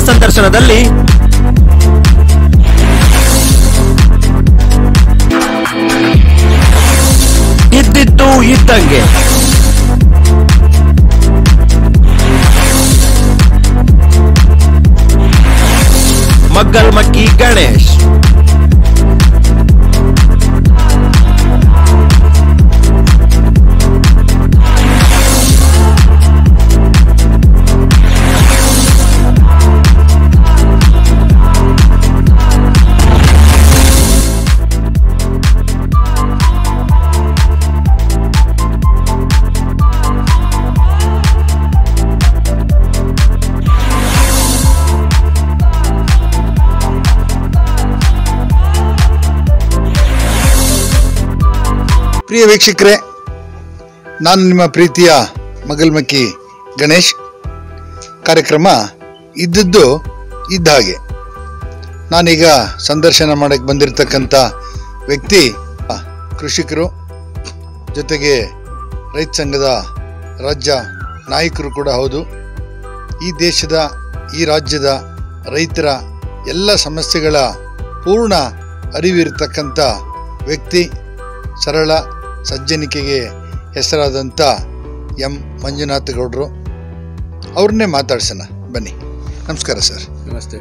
ಸಂದರ್ಶನದಲ್ಲಿ ಇದ್ದಿದ್ದು ಇದ್ದಂಗೆ ಮಗ್ಗಲ್ ಮಕ್ಕಿ ಗಣೇಶ್ ಪ್ರಿಯ ವೀಕ್ಷಕರೇ ನಾನು ನಿಮ್ಮ ಪ್ರೀತಿಯ ಮಗಲ್ಮಕ್ಕಿ ಗಣೇಶ್ ಕಾರ್ಯಕ್ರಮ ಇದ್ದದ್ದು ಇದ್ದ ಹಾಗೆ ನಾನೀಗ ಸಂದರ್ಶನ ಮಾಡಕ್ಕೆ ಬಂದಿರತಕ್ಕಂಥ ವ್ಯಕ್ತಿ ಆ, ಕೃಷಿಕರು ಜೊತೆಗೆ ರೈತ ಸಂಘದ ರಾಜ್ಯ ನಾಯಕರು ಕೂಡ ಹೌದು ಈ ದೇಶದ ಈ ರಾಜ್ಯದ ರೈತರ ಎಲ್ಲ ಸಮಸ್ಯೆಗಳ ಪೂರ್ಣ ಅರಿವಿರತಕ್ಕಂಥ ವ್ಯಕ್ತಿ ಸರಳ ಸಜ್ಜನಿಕೆಗೆ ಹೆಸರಾದಂಥ ಎಂ ಮಂಜುನಾಥ ಗೌಡರು ಅವ್ರನ್ನೇ ಮಾತಾಡ್ಸೋಣ ಬನ್ನಿ ನಮಸ್ಕಾರ ಸರ್ ನಮಸ್ತೆ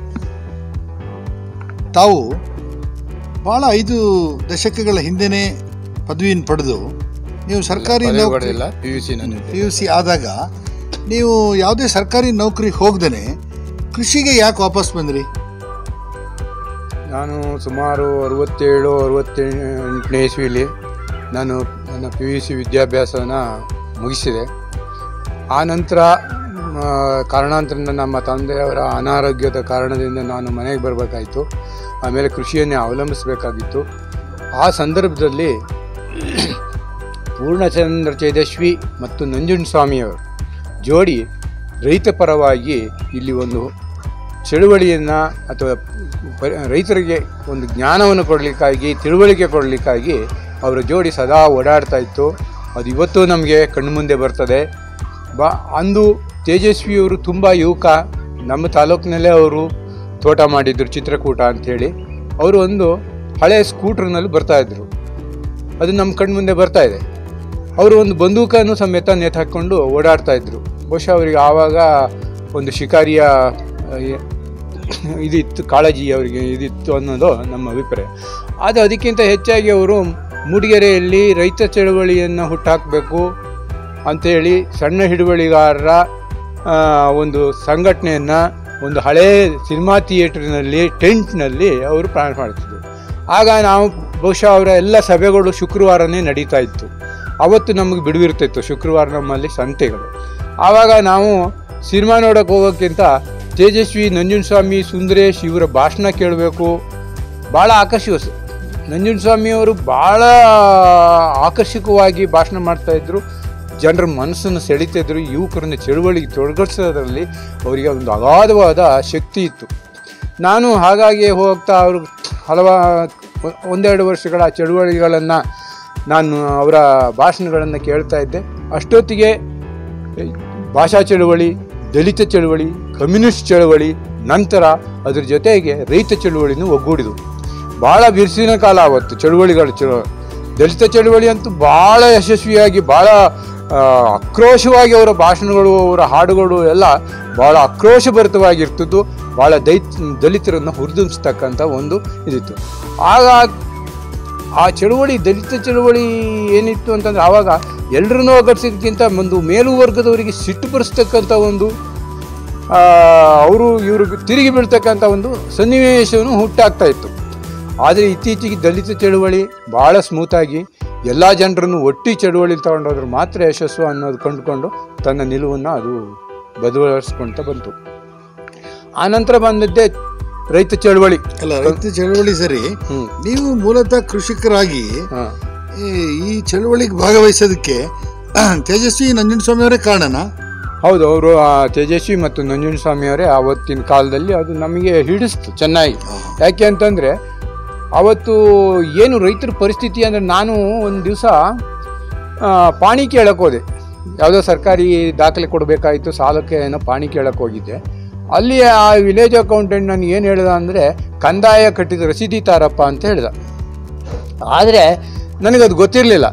ತಾವು ಭಾಳ ಐದು ದಶಕಗಳ ಹಿಂದೆನೇ ಪದವಿಯನ್ನು ಪಡೆದು ನೀವು ಸರ್ಕಾರಿ ಪದವಿ ನೌಕರಿ ಪಡೆದಿಲ್ಲ ಪಿ ಯು ಸಿ ನಾನು ಪಿ ಯು ಸಿ ಆದಾಗ ನೀವು ಯಾವುದೇ ಸರ್ಕಾರಿ ನೌಕರಿಗೆ ಹೋಗ್ದೇ ಕೃಷಿಗೆ ಯಾಕೆ ವಾಪಸ್ ಬಂದ್ರಿ ನಾನು ಸುಮಾರು ಅರವತ್ತೇಳು ಅರವತ್ತೆಂಟನೇ ಇಸ್ವಿಲಿ ನಾನು ನನ್ನ ಪಿ ಯು ಸಿ ವಿದ್ಯಾಭ್ಯಾಸವನ್ನು ಮುಗಿಸಿದೆ ಆ ನಂತರ ಆ, ಕಾರಣಾಂತರದಿಂದ ನಮ್ಮ ತಂದೆಯವರ ಅನಾರೋಗ್ಯದ ಕಾರಣದಿಂದ ನಾನು ಮನೆಗೆ ಬರಬೇಕಾಯಿತು ಆಮೇಲೆ ಕೃಷಿಯನ್ನೇ ಅವಲಂಬಿಸಬೇಕಾಗಿತ್ತು ಆ ಸಂದರ್ಭದಲ್ಲಿ ಪೂರ್ಣಚಂದ್ರ ತೇಜಸ್ವಿ ಮತ್ತು ನಂಜುಂಡಸ್ವಾಮಿಯವರು ಜೋಡಿ ರೈತ ಪರವಾಗಿ ಇಲ್ಲಿ ಒಂದು ಚಳುವಳಿಯನ್ನು ಅಥವಾ ಪ- ರೈತರಿಗೆ ಒಂದು ಜ್ಞಾನವನ್ನು ಕೊಡಲಿಕ್ಕಾಗಿ ತಿಳುವಳಿಕೆ ಕೊಡಲಿಕ್ಕಾಗಿ ಅವರ ಜೋಡಿ ಸದಾ ಓಡಾಡ್ತಾ ಇತ್ತು ಅದು ಇವತ್ತು ನಮಗೆ ಕಣ್ಮುಂದೆ ಬರ್ತದೆ ಬಾ ಅಂದು ತೇಜಸ್ವಿಯವರು ತುಂಬ ಯುವಕ ನಮ್ಮ ತಾಲೂಕಿನಲ್ಲೇ ಅವರು ತೋಟ ಮಾಡಿದ್ರು ಚಿತ್ರಕೂಟ ಅಂಥೇಳಿ ಅವರು ಒಂದು ಹಳೆಯ ಸ್ಕೂಟ್ರ್ನಲ್ಲಿ ಬರ್ತಾಯಿದ್ರು ಅದು ನಮ್ಮ ಕಣ್ಮುಂದೆ ಬರ್ತಾ ಇದೆ ಅವರು ಒಂದು ಬಂದೂಕನ್ನು ಸಮೇತ ನೇತು ಹಾಕ್ಕೊಂಡು ಓಡಾಡ್ತಾ ಇದ್ರು ಬಹುಶಃ ಅವರಿಗೆ ಆವಾಗ ಒಂದು ಶಿಕಾರಿಯ ಆ, ಎ- ಇದಿತ್ತು ಕಾಳಜಿ ಅವರಿಗೆ ಇದಿತ್ತು ಅನ್ನೋದು ನಮ್ಮ ಅಭಿಪ್ರಾಯ ಆದರೆ ಅದಕ್ಕಿಂತ ಹೆಚ್ಚಾಗಿ ಅವರು ಮೂಡಿಗೆರೆಯಲ್ಲಿ ರೈತ ಚಳವಳಿಯನ್ನು ಹುಟ್ಟಾಕಬೇಕು ಅಂಥೇಳಿ ಸಣ್ಣ ಹಿಡುವಳಿಗಾರರ ಆ, ಒಂದು ಸಂಘಟನೆಯನ್ನು ಒಂದು ಹಳೇ ಸಿನಿಮಾ ಥಿಯೇಟ್ರಿನಲ್ಲಿ ಟೆಂಟ್ನಲ್ಲಿ ಅವರು ಪ್ರಾರಂಭ ಮಾಡ್ತಿದ್ರು ಆಗ ನಾವು ಬಹುಶಃ ಅವರ ಎಲ್ಲ ಸಭೆಗಳು ಶುಕ್ರವಾರನೇ ನಡೀತಾ ಇತ್ತು ಅವತ್ತು ನಮಗೆ ಬಿಡುವಿರ್ತಿತ್ತು ಶುಕ್ರವಾರ ನಮ್ಮಲ್ಲಿ ಸಂತೆಗಳು ಆವಾಗ ನಾವು ಸಿನಿಮಾ ನೋಡೋಕೆ ಹೋಗೋಕ್ಕಿಂತ ತೇಜಸ್ವಿ ನಂಜುಂಡಸ್ವಾಮಿ ಸುಂದರೇಶ್ ಇವರ ಭಾಷಣ ಕೇಳಬೇಕು ಭಾಳ ಆಕರ್ಷಿಕ ನಂಜುಂಡಸ್ವಾಮಿಯವರು ಭಾಳ ಆಕರ್ಷಕವಾಗಿ ಭಾಷಣ ಮಾಡ್ತಾಯಿದ್ರು ಜನರ ಮನಸ್ಸನ್ನು ಸೆಳೀತಿದ್ರು ಯುವಕರನ್ನ ಚಳುವಳಿಗೆ ತೊಡಗಿಸೋದ್ರಲ್ಲಿ ಅವರಿಗೆ ಒಂದು ಅಗಾಧವಾದ ಶಕ್ತಿ ಇತ್ತು ನಾನು ಹಾಗಾಗಿ ಹೋಗ್ತಾ ಅವರು ಹಲವಾ ಒಂದೆರಡು ವರ್ಷಗಳ ಚಳುವಳಿಗಳನ್ನು ನಾನು ಅವರ ಭಾಷಣಗಳನ್ನು ಕೇಳ್ತಾ ಇದ್ದೆ ಅಷ್ಟೊತ್ತಿಗೆ ಭಾಷಾ ಚಳುವಳಿ ದಲಿತ ಚಳುವಳಿ ಕಮ್ಯುನಿಸ್ಟ್ ಚಳುವಳಿ ನಂತರ ಅದ್ರ ಜೊತೆಗೆ ರೈತ ಚಳುವಳಿನೂ ಒಗ್ಗೂಡಿದು ಭಾಳ ಬಿರುಸಿನ ಕಾಲ ಅವತ್ತು ಚಳುವಳಿಗಳು ಚಳು ದಲಿತ ಚಳುವಳಿ ಅಂತೂ ಭಾಳ ಯಶಸ್ವಿಯಾಗಿ ಭಾಳ ಆ, ಆಕ್ರೋಶವಾಗಿ ಅವರ ಭಾಷಣಗಳು ಅವರ ಹಾಡುಗಳು ಎಲ್ಲ ಭಾಳ ಆಕ್ರೋಶಭರಿತವಾಗಿರ್ತಿದ್ದು ಭಾಳ ದೈತ್ ದಲಿತರನ್ನು ಹುರಿದುಂಬಿಸ್ತಕ್ಕಂಥ ಒಂದು ಇದಿತ್ತು ಆಗ ಆ ಚಳುವಳಿ ದಲಿತ ಚಳುವಳಿ ಏನಿತ್ತು ಅಂತಂದ್ರೆ ಆವಾಗ ಎಲ್ಲರನ್ನೂ ಒಗ್ಗಡಿಸಿದ್ಕಿಂತ ಒಂದು ಮೇಲುವರ್ಗದವರಿಗೆ ಸಿಟ್ಟು ಬರೆಸ್ತಕ್ಕಂಥ ಒಂದು ಅವರು ಇವರು ತಿರುಗಿ ಬೀಳ್ತಕ್ಕಂಥ ಒಂದು ಸನ್ನಿವೇಶವನ್ನು ಹುಟ್ಟಾಗ್ತಾ ಇತ್ತು ಆದರೆ ಇತ್ತೀಚೆಗೆ ದಲಿತ ಚಳುವಳಿ ಭಾಳ ಸ್ಮೂತಾಗಿ ಎಲ್ಲ ಜನರನ್ನು ಒಟ್ಟಿ ಚಳುವಳಿ ತಗೊಂಡೋದ್ರೆ ಮಾತ್ರ ಯಶಸ್ಸು ಅನ್ನೋದು ಕಂಡುಕೊಂಡು ತನ್ನ ನಿಲುವನ್ನು ಅದು ಬದಲಾಯಿಸ್ಕೊಳ್ತಾ ಬಂತು ಆನಂತರ ಬಂದದ್ದೇ ರೈತ ಚಳುವಳಿ ಅಲ್ಲ ರೈತ ಚಳವಳಿ ಸರಿ ಹ್ಮ್. ನೀವು ಮೂಲತಃ ಕೃಷಿಕರಾಗಿ ಹಾಂ ಈ- ಈ ಚಳವಳಿಗೆ ಭಾಗವಹಿಸೋದಕ್ಕೆ ತೇಜಸ್ವಿ ನಂಜನಸ್ವಾಮಿ ಅವರೇ ಕಾರಣನಾ ಹೌದು ಅವರು ತೇಜಸ್ವಿ ಮತ್ತು ನಂಜುಂಡಸ್ವಾಮಿ ಅವರೇ ಆವತ್ತಿನ ಕಾಲದಲ್ಲಿ ಅದು ನಮಗೆ ಹಿಡಿಸ್ತು ಚೆನ್ನಾಗಿ ಯಾಕೆ ಅಂತಂದರೆ ಅವತ್ತು ಏನು ರೈತರ ಪರಿಸ್ಥಿತಿ ಅಂದರೆ ನಾನು ಒಂದು ದಿವಸ ಪಾಣಿ ಕೇಳಕ್ಕೆ ಹೋದೆ ಯಾವುದೋ ಸರ್ಕಾರಿ ದಾಖಲೆ ಕೊಡಬೇಕಾಯಿತು ಸಾಲಕ್ಕೆ ಏನೋ ಪಾಣಿ ಕೇಳಕ್ಕೆ ಹೋಗಿದ್ದೆ ಅಲ್ಲಿ ಆ ವಿಲೇಜ್ ಅಕೌಂಟೆಂಟ್ ನನಗೆ ಏನು ಹೇಳ್ದ ಅಂದರೆ ಕಂದಾಯ ಕಟ್ಟಿದ ರಸೀದಿ ತಾರಪ್ಪ ಅಂತ ಹೇಳ್ದ ಆದರೆ ನನಗದು ಗೊತ್ತಿರಲಿಲ್ಲ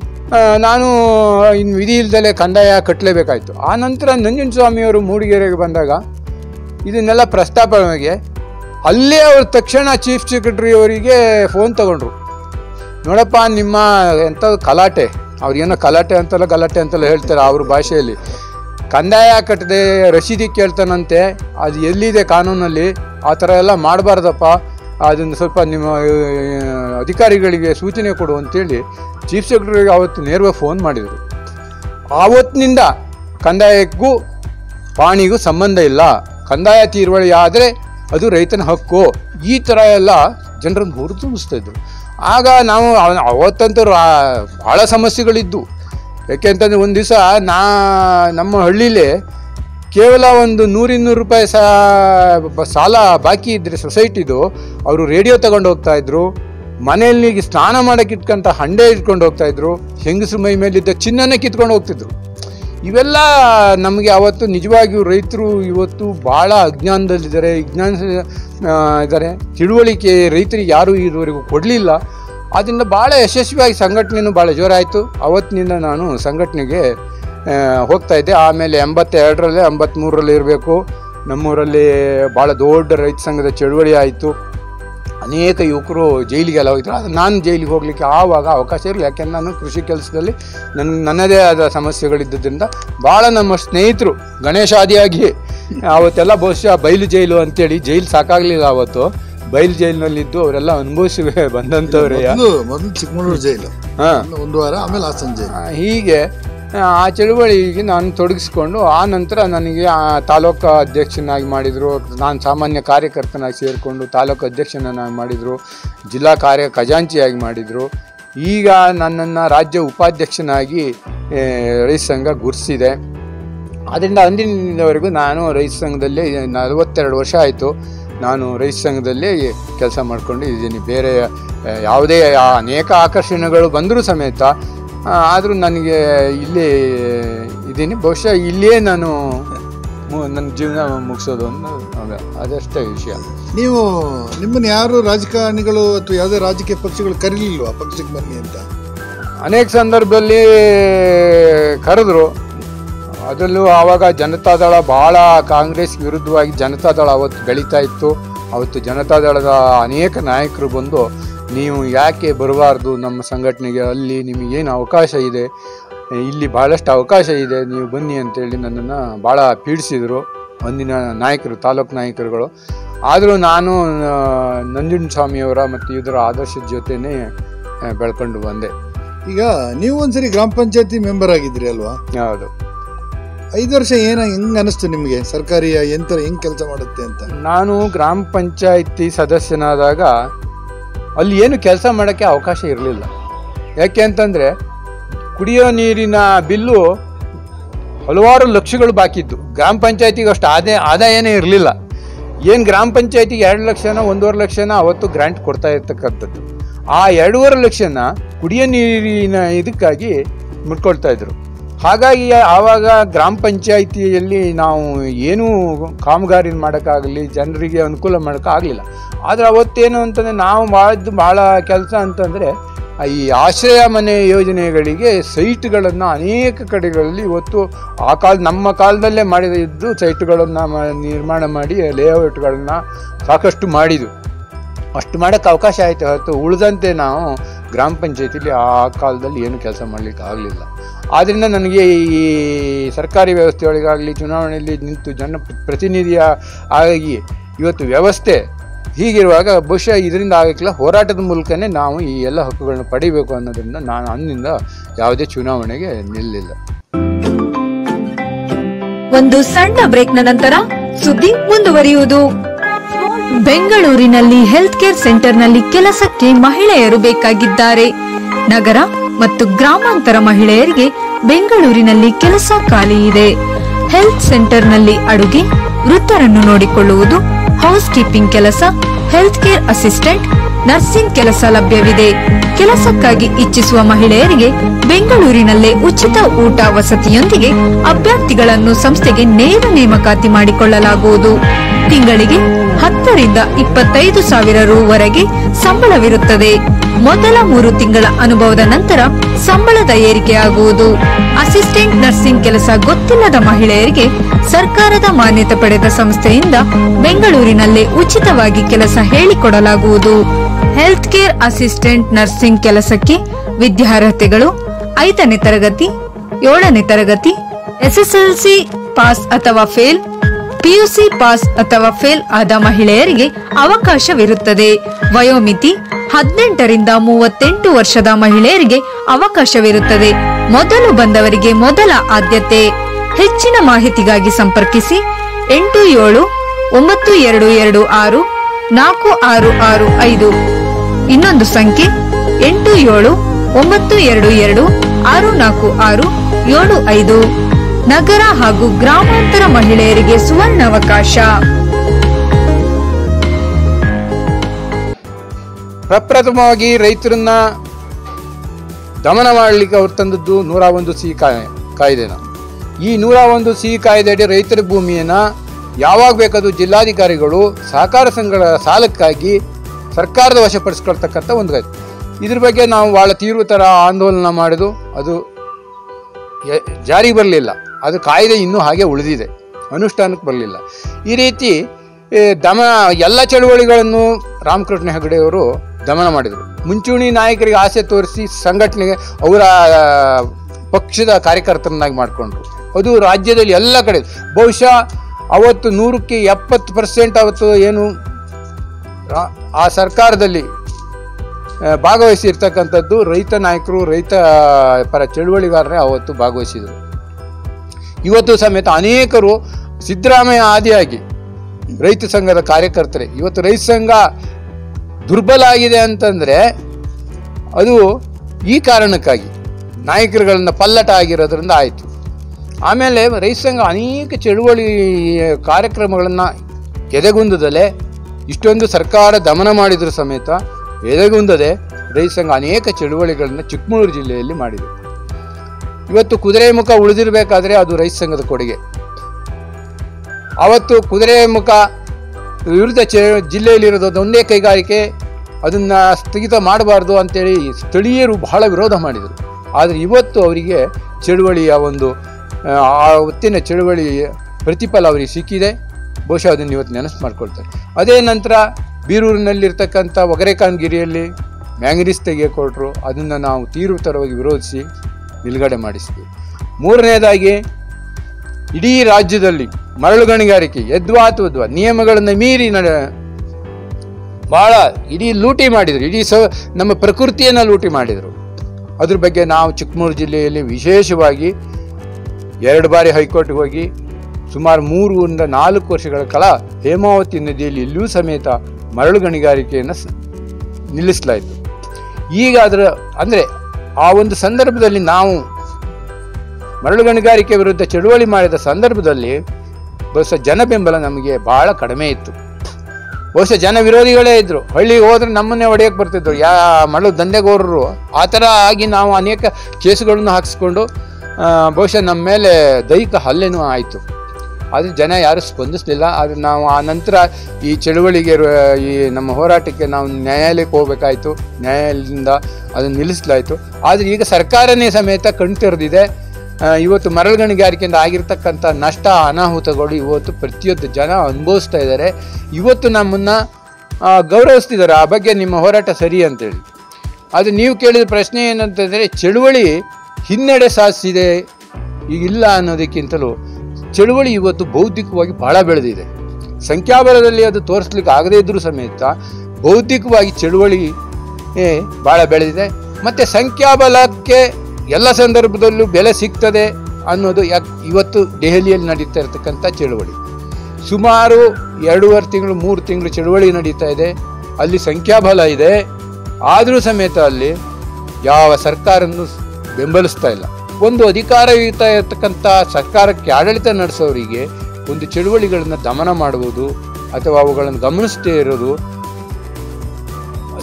ನಾನು ಇನ್ನು ವಿಧಿ ಇಲ್ದಲೆ ಕಂದಾಯ ಕಟ್ಟಲೇಬೇಕಾಯ್ತು ಆ ನಂತರ ನಂಜನಸ್ವಾಮಿಯವರು ಮೂಡಿಗೆರೆಗೆ ಬಂದಾಗ ಇದನ್ನೆಲ್ಲ ಪ್ರಸ್ತಾಪವಾಗಿ ಅಲ್ಲೇ ಅವ್ರು ತಕ್ಷಣ ಚೀಫ್ ಸೆಕ್ರೆಟರಿ ಅವರಿಗೆ ಫೋನ್ ತಗೊಂಡ್ರು ನೋಡಪ್ಪ ನಿಮ್ಮ ಎಂಥ ಗಲಾಟೆ ಅವ್ರಿಗೇನೋ ಗಲಾಟೆ ಅಂತಲ್ಲ ಗಲಾಟೆ ಅಂತಲ್ಲ ಹೇಳ್ತಾರೆ ಅವ್ರ ಭಾಷೆಯಲ್ಲಿ ಕಂದಾಯ ಕಟ್ಟದೆ ರಸೀದಿ ಕೇಳ್ತಾನಂತೆ ಅದು ಎಲ್ಲಿದೆ ಕಾನೂನಲ್ಲಿ ಆ ಥರ ಎಲ್ಲ ಮಾಡಬಾರ್ದಪ್ಪ ಅದನ್ನು ಸ್ವಲ್ಪ ನಿಮ್ಮ ಆ, ಅಧಿಕಾರಿಗಳಿಗೆ ಸೂಚನೆ ಕೊಡು ಅಂತೇಳಿ ಚೀಫ್ ಸೆಕ್ರೆಟರಿಗೆ ಅವತ್ತು ನೇರವಾಗಿ ಫೋನ್ ಮಾಡಿದರು ಆವತ್ತಿನಿಂದ ಕಂದಾಯಕ್ಕೂ ಪಾಣಿಗೂ ಸಂಬಂಧ ಇಲ್ಲ ಕಂದಾಯ ತೀರುವಳಿ ಆದರೆ ಅದು ರೈತನ ಹಕ್ಕು ಈ ಥರ ಎಲ್ಲ ಜನರನ್ನು ಹುರಿದುಂಬಿಸ್ತಾ ಇದ್ರು ಆಗ ನಾವು ಅವ- ಅವತ್ತಂತೂ ರಾ- ಭಾಳ ಸಮಸ್ಯೆಗಳಿದ್ದು ಯಾಕೆಂತಂದರೆ ಒಂದು ದಿವಸ ನಾ ನಮ್ಮ ಹಳ್ಳೀಲಿ ಕೇವಲ ಒಂದು ನೂರಿನ್ನೂರು ರೂಪಾಯಿ ಸಾ ಬ- ಸಾಲ ಬಾಕಿ ಇದ್ದರೆ ಸೊಸೈಟಿದು ಅವರು ರೇಡಿಯೋ ತಗೊಂಡು ಹೋಗ್ತಾ ಇದ್ರು ಮನೆಯಲ್ಲಿ ಸ್ನಾನ ಮಾಡಕ್ಕೆ ಇಟ್ಕೊಂತ ಹಂಡೆ ಇಟ್ಕೊಂಡು ಹೋಗ್ತಾ ಇದ್ರು ಹೆಂಗಸರು ಮೈ ಮೇಲಿದ್ದ ಚಿನ್ನನೇ ಕಿತ್ಕೊಂಡು ಹೋಗ್ತಿದ್ರು ಇವೆಲ್ಲ ನಮಗೆ ಅವತ್ತು ನಿಜವಾಗಿಯೂ ರೈತರು ಇವತ್ತು ಭಾಳ ಅಜ್ಞಾನದಲ್ಲಿದ್ದಾರೆ ವಿಜ್ಞಾನ ಇದ್ದಾರೆ ತಿಳುವಳಿಕೆ ರೈತರಿಗೆ ಯಾರೂ ಇದುವರೆಗೂ ಕೊಡಲಿಲ್ಲ ಅದರಿಂದ ಭಾಳ ಯಶಸ್ವಿಯಾಗಿ ಸಂಘಟನೆಯೂ ಭಾಳ ಜೋರಾಯಿತು ಅವತ್ತಿನಿಂದ ನಾನು ಸಂಘಟನೆಗೆ ಆ, ಹೋಗ್ತಾ ಇದ್ದೆ ಆಮೇಲೆ ಎಂಬತ್ತೆರಡರಲ್ಲಿ ಎಂಬತ್ತ್ಮೂರರಲ್ಲಿ ಇರಬೇಕು ನಮ್ಮೂರಲ್ಲಿ ಭಾಳ ದೊಡ್ಡ ರೈತ ಸಂಘದ ಚಳುವಳಿ ಆಯಿತು ಅನೇಕ ಯುವಕರು ಜೈಲಿಗೆಲ್ಲ ಹೋಗಿದ್ರು ಅದು ನಾನು ಜೈಲಿಗೆ ಹೋಗಲಿಕ್ಕೆ ಆವಾಗ ಅವಕಾಶ ಇರಲಿಲ್ಲ ಯಾಕೆಂದ್ರೆ ನಾನು ಕೃಷಿ ಕೆಲಸದಲ್ಲಿ ನನ್ನ ನನ್ನದೇ ಆದ ಸಮಸ್ಯೆಗಳಿದ್ದರಿಂದ ಭಾಳ ನಮ್ಮ ಸ್ನೇಹಿತರು ಗಣೇಶಾದಿಯಾಗಿ ಅವತ್ತೆಲ್ಲ ಬಹುಶಃ ಬಯಲು ಜೈಲು ಅಂತೇಳಿ ಜೈಲು ಸಾಕಾಗಲಿಲ್ಲ ಅವತ್ತು ಬಯಲು ಜೈಲಿನಲ್ಲಿದ್ದು ಅವರೆಲ್ಲ ಅನುಭವಿಸಿ ಬಂದಂಥವ್ರೆ ಮೊದಲು ಮೊದಲು ಚಿಕ್ಕಮಗಳೂರು ಜೈಲು ಹಾಂ ಒಂದು ವಾರ ಆಮೇಲೆ ಹಾಸನ ಜೈಲು ಆ, ಹೀಗೆ ಆ ಚಳುವಳಿಗೆ ನಾನು ತೊಡಗಿಸ್ಕೊಂಡು ಆ ನಂತರ ನನಗೆ ಆ ತಾಲೂಕು ಅಧ್ಯಕ್ಷನಾಗಿ ಮಾಡಿದರು ನಾನು ಸಾಮಾನ್ಯ ಕಾರ್ಯಕರ್ತನಾಗಿ ಸೇರಿಕೊಂಡು ತಾಲೂಕು ಅಧ್ಯಕ್ಷನನ್ನಾಗಿ ಮಾಡಿದರು ಜಿಲ್ಲಾ ಕಾರ್ಯ ಖಜಾಂಚಿಯಾಗಿ ಮಾಡಿದರು ಈಗ ನನ್ನನ್ನು ರಾಜ್ಯ ಉಪಾಧ್ಯಕ್ಷನಾಗಿ ಆ, ರೈತ ಸಂಘ ಗುರುತಿಸಿದೆ ಅದರಿಂದ ಅಂದಿನವರೆಗೂ ನಾನು ರೈತ ಸಂಘದಲ್ಲಿ ನಲವತ್ತೆರಡು ವರ್ಷ ಆಯಿತು ನಾನು ರೈತ ಸಂಘದಲ್ಲಿ ಕೆಲಸ ಮಾಡ್ಕೊಂಡು ಇದ್ದೀನಿ ಬೇರೆ ಆ, ಯಾವುದೇ ಆ ಅನೇಕ ಆಕರ್ಷಣೆಗಳು ಬಂದರೂ ಸಮೇತ ಆದರೂ ನನಗೆ ಇಲ್ಲೇ ಇದ್ದೀನಿ ಬಹುಶಃ ಇಲ್ಲಿಯೇ ನಾನು ಮು- ನನ್ನ ಜೀವನ ಮುಗಿಸೋದು ಅನ್ನೋ ಅದ- ಅದಷ್ಟೇ ವಿಷಯ ನೀವು ನಿಮ್ಮನ್ನು ಯಾರು ರಾಜಕಾರಣಿಗಳು ಅಥವಾ ಯಾವುದೇ ರಾಜಕೀಯ ಪಕ್ಷಗಳು ಕರೀಲಿಲ್ವಾ ಪಕ್ಷಕ್ಕೆ ಬನ್ನಿ ಅಂತ ಅನೇಕ ಸಂದರ್ಭದಲ್ಲಿ ಕರೆದ್ರು ಅದರಲ್ಲೂ ಆವಾಗ ಜನತಾದಳ ಭಾಳ ಕಾಂಗ್ರೆಸ್ ವಿರುದ್ಧವಾಗಿ ಜನತಾದಳ ಅವತ್ತು ಬೆಳೀತಾ ಇತ್ತು ಅವತ್ತು ಜನತಾದಳದ ಅನೇಕ ನಾಯಕರು ಬಂದು ನೀವು ಯಾಕೆ ಬರಬಾರ್ದು ನಮ್ಮ ಸಂಘಟನೆಗೆ ಅಲ್ಲಿ ನಿಮಗೇನು ಅವಕಾಶ ಇದೆ ಇಲ್ಲಿ ಭಾಳಷ್ಟು ಅವಕಾಶ ಇದೆ ನೀವು ಬನ್ನಿ ಅಂತೇಳಿ ನನ್ನನ್ನು ಭಾಳ ಪೀಡಿಸಿದರು ಅಂದಿನ ನಾಯಕರು ತಾಲೂಕು ನಾಯಕರುಗಳು ಆದರೂ ನಾನು ಆ, ನಂಜುಂಡಸ್ವಾಮಿಯವರ ಮತ್ತು ಇದರ ಆದರ್ಶದ ಜೊತೆನೇ ಆ, ಬೆಳ್ಕೊಂಡು ಬಂದೆ ಈಗ ನೀವು ಒಂದ್ಸರಿ ಗ್ರಾಮ ಪಂಚಾಯತಿ ಮೆಂಬರ್ ಆಗಿದ್ರಿ ಅಲ್ವಾ ಹೌದು ಐದು ವರ್ಷ ಏನ ಹೆಂಗ್ ಅನಿಸ್ತು ನಿಮಗೆ ಸರ್ಕಾರಿ ಯಂತ್ರ ಹೆಂಗ್ ಕೆಲಸ ಮಾಡುತ್ತೆ ಅಂತ ನಾನು ಗ್ರಾಮ ಪಂಚಾಯಿತಿ ಸದಸ್ಯನಾದಾಗ ಅಲ್ಲಿ ಏನು ಕೆಲಸ ಮಾಡೋಕ್ಕೆ ಅವಕಾಶ ಇರಲಿಲ್ಲ ಯಾಕೆ ಅಂತಂದರೆ ಕುಡಿಯೋ ನೀರಿನ ಬಿಲ್ಲು ಹಲವಾರು ಲಕ್ಷಗಳು ಬಾಕಿ ಇದ್ದು ಗ್ರಾಮ ಪಂಚಾಯತಿಗೆ ಅಷ್ಟು ಆದಾಯ ಆದಾಯನೇ ಇರಲಿಲ್ಲ ಏನು ಗ್ರಾಮ ಪಂಚಾಯತಿಗೆ ಎರಡು ಲಕ್ಷನ ಒಂದೂವರೆ ಲಕ್ಷನ ಅವತ್ತು ಗ್ರಾಂಟ್ ಕೊಡ್ತಾ ಇರ್ತಕ್ಕಂಥದ್ದು ಆ ಎರಡೂವರೆ ಲಕ್ಷನ ಕುಡಿಯೋ ನೀರಿನ ಇದಕ್ಕಾಗಿ ಮುಟ್ಕೊಳ್ತಾ ಇದ್ರು ಹಾಗಾಗಿ ಆವಾಗ ಗ್ರಾಮ ಪಂಚಾಯಿತಿಯಲ್ಲಿ ನಾವು ಏನೂ ಕಾಮಗಾರಿ ಮಾಡೋಕ್ಕಾಗಲಿ ಜನರಿಗೆ ಅನುಕೂಲ ಮಾಡೋಕ್ಕಾಗಲಿಲ್ಲ ಆದರೆ ಅವತ್ತೇನು ಅಂತಂದರೆ ನಾವು ಮಾಡಿದ್ದು ಭಾಳ ಕೆಲಸ ಅಂತಂದರೆ ಈ ಆಶ್ರಯ ಮನೆ ಯೋಜನೆಗಳಿಗೆ ಸೈಟ್ಗಳನ್ನು ಅನೇಕ ಕಡೆಗಳಲ್ಲಿ ಇವತ್ತು ಆ ಕಾಲ ನಮ್ಮ ಕಾಲದಲ್ಲೇ ಮಾಡಿದ ಇದ್ದು ಸೈಟ್ಗಳನ್ನು ಮ- ನಿರ್ಮಾಣ ಮಾಡಿ ಲೇಔಟ್ಗಳನ್ನು ಸಾಕಷ್ಟು ಮಾಡಿದ್ದು ಅಷ್ಟು ಮಾಡೋಕ್ಕೆ ಅವಕಾಶ ಆಯಿತು ಹೊರತು ಉಳಿದಂತೆ ನಾವು ಗ್ರಾಮ ಪಂಚಾಯತಿಲಿ ಆ ಕಾಲದಲ್ಲಿ ಏನು ಕೆಲಸ ಮಾಡಲಿಕ್ಕೆ ಆಗಲಿಲ್ಲ ಆದ್ದರಿಂದ ನನಗೆ ಈ ಸರ್ಕಾರಿ ವ್ಯವಸ್ಥೆಯೊಳಗಾಗಲಿ ಚುನಾವಣೆಯಲ್ಲಿ ನಿಂತು ಜನ ಪ್ರತಿನಿಧಿಯ ಆಗಿ ಇವತ್ತು ವ್ಯವಸ್ಥೆ ಹೀಗಿರುವಾಗ ಬಹುಶಃ ಇದರಿಂದ ಆಗಕ್ಕಿಲ್ಲ ಹೋರಾಟದ ಮೂಲಕನೇ ನಾವು ಈ ಎಲ್ಲ ಹಕ್ಕುಗಳನ್ನ ಪಡಿಬೇಕು ಅನ್ನೋದ್ರಿಂದ ನಾನು ಅಂದಿನಿಂದ ಯಾವುದೇ ಚುನಾವಣೆಗೆ ನಿಲ್ಲಿಲ್ಲ ಒಂದು ಸಣ್ಣ ಬ್ರೇಕ್ನ ನಂತರ ಸುದ್ದಿ ಮುಂದುವರಿಯುವುದು ಬೆಂಗಳೂರಿನಲ್ಲಿ ಹೆಲ್ತ್ ಕೇರ್ ಸೆಂಟರ್ನಲ್ಲಿ ಕೆಲಸಕ್ಕೆ ಮಹಿಳೆಯರು ಬೇಕಾಗಿದ್ದಾರೆ ನಗರ ಮತ್ತು ಗ್ರಾಮಾಂತರ ಮಹಿಳೆಯರಿಗೆ ಬೆಂಗಳೂರಿನಲ್ಲಿ ಕೆಲಸ ಖಾಲಿ ಇದೆ ಹೆಲ್ತ್ ಸೆಂಟರ್ನಲ್ಲಿ ಅಡುಗೆ ವೃತ್ತರನ್ನು ನೋಡಿಕೊಳ್ಳುವುದು ಹೌಸ್ ಕೀಪಿಂಗ್ ಕೆಲಸ ಹೆಲ್ತ್ ಕೇರ್ ಅಸಿಸ್ಟೆಂಟ್ ನರ್ಸಿಂಗ್ ಕೆಲಸ ಲಭ್ಯವಿದೆ ಕೆಲಸಕ್ಕಾಗಿ ಇಚ್ಛಿಸುವ ಮಹಿಳೆಯರಿಗೆ ಬೆಂಗಳೂರಿನಲ್ಲೇ ಉಚಿತ ಊಟ ವಸತಿಯೊಂದಿಗೆ ಅಭ್ಯರ್ಥಿಗಳನ್ನು ಸಂಸ್ಥೆಗೆ ನೇರ ನೇಮಕಾತಿ ಮಾಡಿಕೊಳ್ಳಲಾಗುವುದು ತಿಂಗಳಿಗೆ ಹತ್ತರಿಂದ ಇಪ್ಪತ್ತೈದು ಸಾವಿರ ರುವರೆಗೆ ಸಂಬಳವಿರುತ್ತದೆ ಮೊದಲ ಮೂರು ತಿಂಗಳ ಅನುಭವದ ನಂತರ ಸಂಬಳದ ಏರಿಕೆಯಾಗುವುದು ಅಸಿಸ್ಟೆಂಟ್ ನರ್ಸಿಂಗ್ ಕೆಲಸ ಗೊತ್ತಿಲ್ಲದ ಮಹಿಳೆಯರಿಗೆ ಸರ್ಕಾರದ ಮಾನ್ಯತೆ ಪಡೆದ ಸಂಸ್ಥೆಯಿಂದ ಬೆಂಗಳೂರಿನಲ್ಲೇ ಉಚಿತವಾಗಿ ಕೆಲಸ ಹೇಳಿಕೊಡಲಾಗುವುದು ಹೆಲ್ತ್ ಕೇರ್ ಅಸಿಸ್ಟೆಂಟ್ ನರ್ಸಿಂಗ್ ಕೆಲಸಕ್ಕೆ ವಿದ್ಯಾರ್ಹತೆಗಳು ಐದನೇ ತರಗತಿ ಏಳನೇ ತರಗತಿ ಎಸ್ಎಸ್ಎಲ್ಸಿ ಪಾಸ್ ಅಥವಾ ಫೇಲ್ ಪಿಯುಸಿ ಪಾಸ್ ಅಥವಾ ಫೇಲ್ ಆದ ಮಹಿಳೆಯರಿಗೆ ಅವಕಾಶವಿರುತ್ತದೆ ವಯೋಮಿತಿ ಹದಿನೆಂಟರಿಂದ ಮೂವತ್ತೆಂಟು ವರ್ಷದ ಮಹಿಳೆಯರಿಗೆ ಅವಕಾಶವಿರುತ್ತದೆ ಮೊದಲು ಬಂದವರಿಗೆ ಮೊದಲ ಆದ್ಯತೆ ಹೆಚ್ಚಿನ ಮಾಹಿತಿಗಾಗಿ ಸಂಪರ್ಕಿಸಿ ಎಂಟು ಏಳು ಒಂಬತ್ತು ಎರಡು ಎರಡು ಆರು ನಾಲ್ಕು ಆರು ಆರು ಐದು ಇನ್ನೊಂದು ಸಂಖ್ಯೆ ಎಂಟು ಏಳು ಒಂಬತ್ತು ಎರಡು ಎರಡು ಆರು ನಾಲ್ಕು ಆರು ಏಳು ಐದು ನಗರ ಹಾಗೂ ಗ್ರಾಮಾಂತರ ಮಹಿಳೆಯರಿಗೆ ಸುವರ್ಣಾವಕಾಶ ಪ್ರಪ್ರಥಮವಾಗಿ ರೈತರನ್ನ ದಮನ ಮಾಡಲಿಕ್ಕೆ ಅವ್ರು ತಂದದ್ದು ನೂರ ಒಂದು ಸಿ ಕಾಯ್ ಕಾಯ್ದೆನ ಈ ನೂರ ಒಂದು ಸಿ ಕಾಯ್ದೆಯಡಿ ರೈತರ ಭೂಮಿಯನ್ನು ಯಾವಾಗ ಬೇಕಾದ್ರೂ ಜಿಲ್ಲಾಧಿಕಾರಿಗಳು ಸಹಕಾರ ಸಂಘಗಳ ಸಾಲಕ್ಕಾಗಿ ಸರ್ಕಾರದ ವಶಪಡಿಸ್ಕೊಳ್ತಕ್ಕಂಥ ಒಂದು ಕಾಯ್ದೆ ಇದ್ರ ಬಗ್ಗೆ ನಾವು ಭಾಳ ತೀವ್ರತರ ಆಂದೋಲನ ಮಾಡಿದು ಅದು ಯ- ಜಾರಿಗೆ ಬರಲಿಲ್ಲ ಅದು ಕಾಯ್ದೆ ಇನ್ನೂ ಹಾಗೆ ಉಳಿದಿದೆ ಅನುಷ್ಠಾನಕ್ಕೆ ಬರಲಿಲ್ಲ ಈ ರೀತಿ ಏ, ದಮ ಎಲ್ಲ ಚಳುವಳಿಗಳನ್ನು ರಾಮಕೃಷ್ಣ ಹೆಗಡೆಯವರು ದಮನ ಮಾಡಿದರು ಮುಂಚೂಣಿ ನಾಯಕರಿಗೆ ಆಸೆ ತೋರಿಸಿ ಸಂಘಟನೆಗೆ ಅವರ ಆ, ಪಕ್ಷದ ಕಾರ್ಯಕರ್ತರನ್ನಾಗಿ ಮಾಡಿಕೊಂಡ್ರು ಅದು ರಾಜ್ಯದಲ್ಲಿ ಎಲ್ಲ ಕಡೆ ಬಹುಶಃ ಅವತ್ತು ನೂರಕ್ಕೆ ಎಪ್ಪತ್ತು ಪರ್ಸೆಂಟ್ ಅವತ್ತು ಏನು ರಾ- ಆ ಸರ್ಕಾರದಲ್ಲಿ ಆ, ಭಾಗವಹಿಸಿರ್ತಕ್ಕಂಥದ್ದು ರೈತ ನಾಯಕರು ರೈತ ಪರ ಚಳುವಳಿಗಾರರೇ ಅವತ್ತು ಭಾಗವಹಿಸಿದರು ಇವತ್ತು ಸಮೇತ ಅನೇಕರು ಸಿದ್ದರಾಮಯ್ಯ ಆದಿಯಾಗಿ ರೈತ ಸಂಘದ ಕಾರ್ಯಕರ್ತರೇ ಇವತ್ತು ರೈತ ಸಂಘ ದುರ್ಬಲ ಆಗಿದೆ ಅಂತಂದರೆ ಅದು ಈ ಕಾರಣಕ್ಕಾಗಿ ನಾಯಕರುಗಳನ್ನ ಪಲ್ಲಟ ಆಗಿರೋದ್ರಿಂದ ಆಯಿತು ಆಮೇಲೆ ರೈತ ಸಂಘ ಅನೇಕ ಚಳುವಳಿ ಕಾರ್ಯಕ್ರಮಗಳನ್ನು ಎದೆಗುಂದದಲ್ಲೇ ಇಷ್ಟೊಂದು ಸರ್ಕಾರ ದಮನ ಮಾಡಿದರೂ ಸಮೇತ ಎದೆಗುಂದದೆ ರೈತ ಸಂಘ ಅನೇಕ ಚಳುವಳಿಗಳನ್ನು ಚಿಕ್ಕಮಗಳೂರು ಜಿಲ್ಲೆಯಲ್ಲಿ ಮಾಡಿದೆ ಇವತ್ತು ಕುದುರೆ ಮುಖ ಉಳಿದಿರಬೇಕಾದ್ರೆ ಅದು ರೈತ ಸಂಘದ ಕೊಡುಗೆ ಅವತ್ತು ಕುದುರೆ ಮುಖ ವಿರುದ್ಧ ಚ ಜಿಲ್ಲೆಯಲ್ಲಿರೋದು ಒಂದೇ ಕೈಗಾರಿಕೆ ಅದನ್ನು ಸ್ಥಗಿತ ಮಾಡಬಾರ್ದು ಅಂತೇಳಿ ಸ್ಥಳೀಯರು ಬಹಳ ವಿರೋಧ ಮಾಡಿದರು ಆದರೆ ಇವತ್ತು ಅವರಿಗೆ ಚಳುವಳಿಯ ಒಂದು ಆ, ಆ ಹೊತ್ತಿನ ಚಳುವಳಿಯ ಪ್ರತಿಫಲ ಅವರಿಗೆ ಸಿಕ್ಕಿದೆ ಬಹುಶಃ ಅದನ್ನು ಇವತ್ತು ನೆನಪು ಮಾಡ್ಕೊಳ್ತಾರೆ ಅದೇ ನಂತರ ಬೀರೂರಿನಲ್ಲಿರ್ತಕ್ಕಂಥ ಒಗರೆಕಾನ್ಗಿರಿಯಲ್ಲಿ ಮ್ಯಾಂಗನೀಸ್ ತೆಗೆಯಕೊಟ್ರು ಅದನ್ನು ನಾವು ತೀವ್ರತರವಾಗಿ ವಿರೋಧಿಸಿ ನಿಲುಗಡೆ ಮಾಡಿಸಿದ್ವಿ ಮೂರನೇದಾಗಿ ಇಡೀ ರಾಜ್ಯದಲ್ಲಿ ಮರಳು ಗಣಿಗಾರಿಕೆ ಯದ್ವಾ ತದ್ವಾ ನಿಯಮಗಳನ್ನು ಮೀರಿ ನಡೆ ಭಾಳ ಇಡೀ ಲೂಟಿ ಮಾಡಿದರು ಇಡೀ ಸ ನಮ್ಮ ಪ್ರಕೃತಿಯನ್ನು ಲೂಟಿ ಮಾಡಿದರು ಅದ್ರ ಬಗ್ಗೆ ನಾವು ಚಿಕ್ಕಮಗಳೂರು ಜಿಲ್ಲೆಯಲ್ಲಿ ವಿಶೇಷವಾಗಿ ಎರಡು ಬಾರಿ ಹೈಕೋರ್ಟ್ಗೆ ಹೋಗಿ ಸುಮಾರು ಮೂರರಿಂದ ನಾಲ್ಕು ವರ್ಷಗಳ ಕಾಲ ಹೇಮಾವತಿ ನದಿಯಲ್ಲಿ ಇಲ್ಲಿಯೂ ಸಮೇತ ಮರಳು ಗಣಿಗಾರಿಕೆಯನ್ನು ಸ- ನಿಲ್ಲಿಸಲಾಯಿತು ಈಗ ಅದರ ಅಂದರೆ ಆ ಒಂದು ಸಂದರ್ಭದಲ್ಲಿ ನಾವು ಮರಳು ಗಣಿಗಾರಿಕೆ ವಿರುದ್ಧ ಚಳುವಳಿ ಮಾಡಿದ ಸಂದರ್ಭದಲ್ಲಿ ಬಹುಶಃ ಜನ ಬೆಂಬಲ ನಮಗೆ ಬಹಳ ಕಡಿಮೆ ಇತ್ತು ಬಹುಶಃ ಜನ ವಿರೋಧಿಗಳೇ ಇದ್ದರು ಹಳ್ಳಿಗೆ ಹೋದ್ರೆ ನಮ್ಮನ್ನೇ ಹೊಡೆಯಕ್ಕೆ ಬರ್ತಿದ್ರು ಯಾ ಮರಳು ದಂಧೆಗೋರರು ಆ ಥರ ಆಗಿ ನಾವು ಅನೇಕ ಕೇಸುಗಳನ್ನು ಹಾಕಿಸ್ಕೊಂಡು ಆ, ಬಹುಶಃ ನಮ್ಮ ಮೇಲೆ ದೈಹಿಕ ಹಲ್ಲೆನೂ ಆಯಿತು ಆದರೆ ಜನ ಯಾರೂ ಸ್ಪಂದಿಸಲಿಲ್ಲ ಆದರೆ ನಾವು ಆ ನಂತರ ಈ ಚಳುವಳಿಗೆ ರ- ಈ ನಮ್ಮ ಹೋರಾಟಕ್ಕೆ ನಾವು ನ್ಯಾಯಾಲಯಕ್ಕೆ ಹೋಗಬೇಕಾಯಿತು ನ್ಯಾಯಾಲಯದಿಂದ ಅದನ್ನು ನಿಲ್ಲಿಸಲಾಯಿತು ಆದರೆ ಈಗ ಸರ್ಕಾರನೇ ಸಮೇತ ಕಣ್ ತೆರೆದಿದೆ ಆ, ಇವತ್ತು ಮರಳು ಗಣಿಗಾರಿಕೆಯಿಂದ ಆಗಿರ್ತಕ್ಕಂಥ ನಷ್ಟ ಅನಾಹುತಗಳು ಇವತ್ತು ಪ್ರತಿಯೊಂದು ಜನ ಅನುಭವಿಸ್ತಾ ಇದ್ದಾರೆ ಇವತ್ತು ನಮ್ಮನ್ನು ಗೌರವಿಸ್ತಿದ್ದಾರೆ ಆ ಬಗ್ಗೆ ನಿಮ್ಮ ಹೋರಾಟ ಸರಿ ಅಂತೇಳಿ ಆದರೆ ನೀವು ಕೇಳಿದ ಪ್ರಶ್ನೆ ಏನಂತಂದರೆ ಚಳುವಳಿ ಹಿನ್ನಡೆ ಸಾಧಿಸಿದೆ ಈಗಿಲ್ಲ ಅನ್ನೋದಕ್ಕಿಂತಲೂ ಚಳುವಳಿ ಇವತ್ತು ಬೌದ್ಧಿಕವಾಗಿ ಬಹಳ ಬೆಳೆದಿದೆ ಸಂಖ್ಯಾಬಲದಲ್ಲಿ ಅದು ತೋರಿಸ್ಲಿಕ್ಕೆ ಆಗದೇ ಇದ್ರೂ ಸಮೇತ ಬೌದ್ಧಿಕವಾಗಿ ಚಳುವಳಿ ಏ, ಬಹಳ ಬೆಳೆದಿದೆ ಮತ್ತು ಸಂಖ್ಯಾಬಲಕ್ಕೆ ಎಲ್ಲ ಸಂದರ್ಭದಲ್ಲೂ ಬೆಲೆ ಸಿಗ್ತದೆ ಅನ್ನೋದು ಯಾಕೆ ಇವತ್ತು ದೆಹಲಿಯಲ್ಲಿ ನಡೀತಾ ಇರತಕ್ಕಂಥ ಚಳುವಳಿ ಸುಮಾರು ಎರಡೂವರೆ ತಿಂಗಳು ಮೂರು ತಿಂಗಳು ಚಳುವಳಿ ನಡೀತಾ ಇದೆ ಅಲ್ಲಿ ಸಂಖ್ಯಾಬಲ ಇದೆ ಆದರೂ ಸಮೇತ ಅಲ್ಲಿ ಯಾವ ಸರ್ಕಾರನ್ನು ಬೆಂಬಲಿಸ್ತಾ ಇಲ್ಲ ಒಂದು ಅಧಿಕಾರಯುತ ಇರತಕ್ಕಂಥ ಸರ್ಕಾರಕ್ಕೆ ಆಡಳಿತ ನಡೆಸೋರಿಗೆ ಒಂದು ಚಳುವಳಿಗಳನ್ನು ದಮನ ಮಾಡುವುದು ಅಥವಾ ಅವುಗಳನ್ನು ಗಮನಿಸದೇ ಇರೋದು